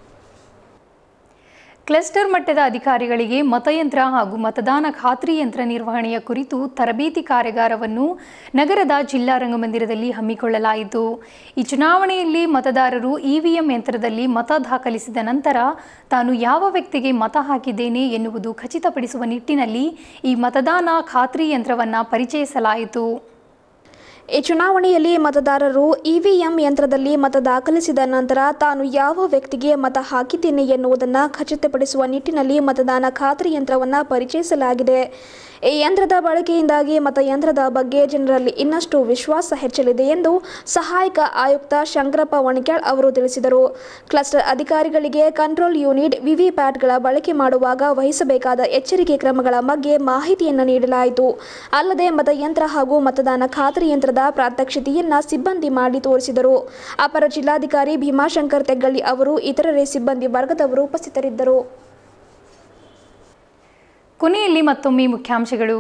ಕ್ಲಸ್ಟರ್ ಮಟ್ಟದ ಅಧಿಕಾರಿಗಳಿಗೆ ಮತಯಂತ್ರ ಹಾಗೂ ಮತದಾನ ಖಾತ್ರಿ ಯಂತ್ರ ನಿರ್ವಹಣೆಯ ಕುರಿತು ತರಬೇತಿ ಕಾರ್ಯಾಗಾರವನ್ನು ನಗರದ ಜಿಲ್ಲಾ ರಂಗಮಂದಿರದಲ್ಲಿ ಹಮ್ಮಿಕೊಳ್ಳಲಾಯಿತು ಈ ಚುನಾವಣೆಯಲ್ಲಿ ಮತದಾರರು ಇವಿಎಂ ಯಂತ್ರದಲ್ಲಿ ಮತ ದಾಖಲಿಸಿದ ನಂತರ ತಾನು ಯಾವ ವ್ಯಕ್ತಿಗೆ ಮತ ಹಾಕಿದ್ದೇನೆ ಎನ್ನುವುದು ಖಚಿತಪಡಿಸುವ ನಿಟ್ಟಿನಲ್ಲಿ ಈ ಮತದಾನ ಖಾತ್ರಿ ಯಂತ್ರವನ್ನು ಪರಿಚಯಿಸಲಾಯಿತು ಈ ಚುನಾವಣೆಯಲ್ಲಿ ಮತದಾರರು ಇವಿಎಂ ಯಂತ್ರದಲ್ಲಿ ಮತ ದಾಖಲಿಸಿದ ನಂತರ ತಾನು ಯಾವ ವ್ಯಕ್ತಿಗೆ ಮತ ಹಾಕಿದ್ದೇನೆ ಎನ್ನುವುದನ್ನು ಖಚಿತಪಡಿಸುವ ನಿಟ್ಟಿನಲ್ಲಿ ಮತದಾನ ಖಾತ್ರಿ ಯಂತ್ರವನ್ನು ಪರಿಚಯಿಸಲಾಗಿದೆ ಈ ಯಂತ್ರದ ಬಳಕೆಯಿಂದಾಗಿ ಮತಯಂತ್ರದ ಬಗ್ಗೆ ಜನರಲ್ಲಿ ಇನ್ನಷ್ಟು ವಿಶ್ವಾಸ ಹೆಚ್ಚಲಿದೆ ಎಂದು ಸಹಾಯಕ ಆಯುಕ್ತ ಶಂಕರಪ್ಪ ವಣಕ್ಯಾಳ್ ಅವರು ತಿಳಿಸಿದರು ಕ್ಲಸ್ಟರ್ ಅಧಿಕಾರಿಗಳಿಗೆ ಕಂಟ್ರೋಲ್ ಯೂನಿಟ್ ವಿವಿಪ್ಯಾಟ್ಗಳ ಬಳಕೆ ಮಾಡುವಾಗ ವಹಿಸಬೇಕಾದ ಎಚ್ಚರಿಕೆ ಕ್ರಮಗಳ ಬಗ್ಗೆ ಮಾಹಿತಿಯನ್ನು ನೀಡಲಾಯಿತು ಅಲ್ಲದೆ ಮತಯಂತ್ರ ಹಾಗೂ ಮತದಾನ ಖಾತ್ರಿ ಯಂತ್ರದ ಪ್ರಾತ್ಯಕ್ಷಿತೆಯನ್ನ ಸಿಬ್ಬಂದಿ ಮಾಡಿ ತೋರಿಸಿದರು ಅಪರ ಜಿಲ್ಲಾಧಿಕಾರಿ ಭೀಮಾಶಂಕರ್ ತೆಗ್ಗಳ್ಳಿ ಅವರು ಇತರರೇ ಸಿಬ್ಬಂದಿ ವರ್ಗದವರು ಉಪಸ್ಥಿತರಿದ್ದರು ಕೊನೆಯಲ್ಲಿ ಮತ್ತೊಮ್ಮೆ ಮುಖ್ಯಾಂಶಗಳು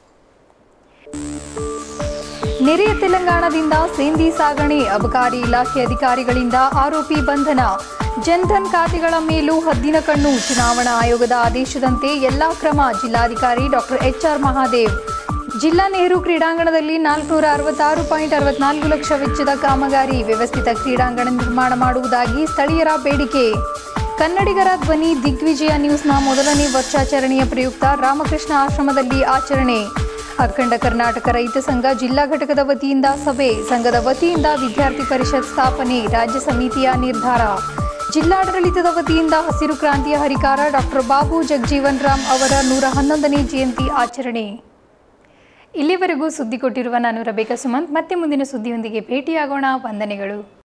ನೆರೆಯ ತೆಲಂಗಾಣದಿಂದ ಸೇಂದಿ ಸಾಗಣೆ ಅಬಕಾರಿ ಇಲಾಖೆ ಅಧಿಕಾರಿಗಳಿಂದ ಆರೋಪಿ ಬಂಧನ ಜನ್ಧನ್ ಖಾತೆಗಳ ಮೇಲೂ ಹದ್ದಿನ ಕಣ್ಣು ಚುನಾವಣಾ ಆಯೋಗದ ಆದೇಶದಂತೆ ಎಲ್ಲಾ ಕ್ರಮ ಜಿಲ್ಲಾಧಿಕಾರಿ ಡಾಕ್ಟರ್ ಎಚ್ಆರ್ ಮಹಾದೇವ್ ಜಿಲ್ಲಾ ನೆಹರು ಕ್ರೀಡಾಂಗಣದಲ್ಲಿ ನಾಲ್ಕುನೂರ ಅರವತ್ತಾರು ಪಾಯಿಂಟ್ ಅರವತ್ನಾಲ್ಕು ಲಕ್ಷ ವೆಚ್ಚದ ಕಾಮಗಾರಿ ವ್ಯವಸ್ಥಿತ ಕ್ರೀಡಾಂಗಣ ನಿರ್ಮಾಣ ಮಾಡುವುದಾಗಿ ಸ್ಥಳೀಯರ ಬೇಡಿಕೆ ಕನ್ನಡಿಗರ ಧ್ವನಿ ದಿಗ್ವಿಜಯ ನ್ಯೂಸ್ನ ಮೊದಲನೇ ವರ್ಷಾಚರಣೆಯ ಪ್ರಯುಕ್ತ ರಾಮಕೃಷ್ಣ ಆಶ್ರಮದಲ್ಲಿ ಆಚರಣೆ ಅಖಂಡ ಕರ್ನಾಟಕ ರೈತ ಸಂಘ ಜಿಲ್ಲಾ ಘಟಕದ ವತಿಯಿಂದ ಸಭೆ ಸಂಘದ ವತಿಯಿಂದ ವಿದ್ಯಾರ್ಥಿ ಪರಿಷತ್ ಸ್ಥಾಪನೆ ರಾಜ್ಯ ಸಮಿತಿಯ ನಿರ್ಧಾರ ಜಿಲ್ಲಾಡಳಿತದ ವತಿಯಿಂದ ಹಸಿರು ಕ್ರಾಂತಿಯ ಹರಿಕಾರ ಡಾಕ್ಟರ್ ಬಾಬು ಜಗಜೀವನ್ ರಾಮ್ ಅವರ ನೂರ ಹನ್ನೊಂದನೇ ಜಯಂತಿ ಆಚರಣೆ ಇಲ್ಲಿವರೆಗೂ ಸುದ್ದಿ ಕೊಟ್ಟಿರುವ ನಾನು ರಬೇಕಾ ಸುಮಂತ್ ಮತ್ತೆ ಮುಂದಿನ ಸುದ್ದಿಯೊಂದಿಗೆ ಭೇಟಿಯಾಗೋಣ ವಂದನೆಗಳು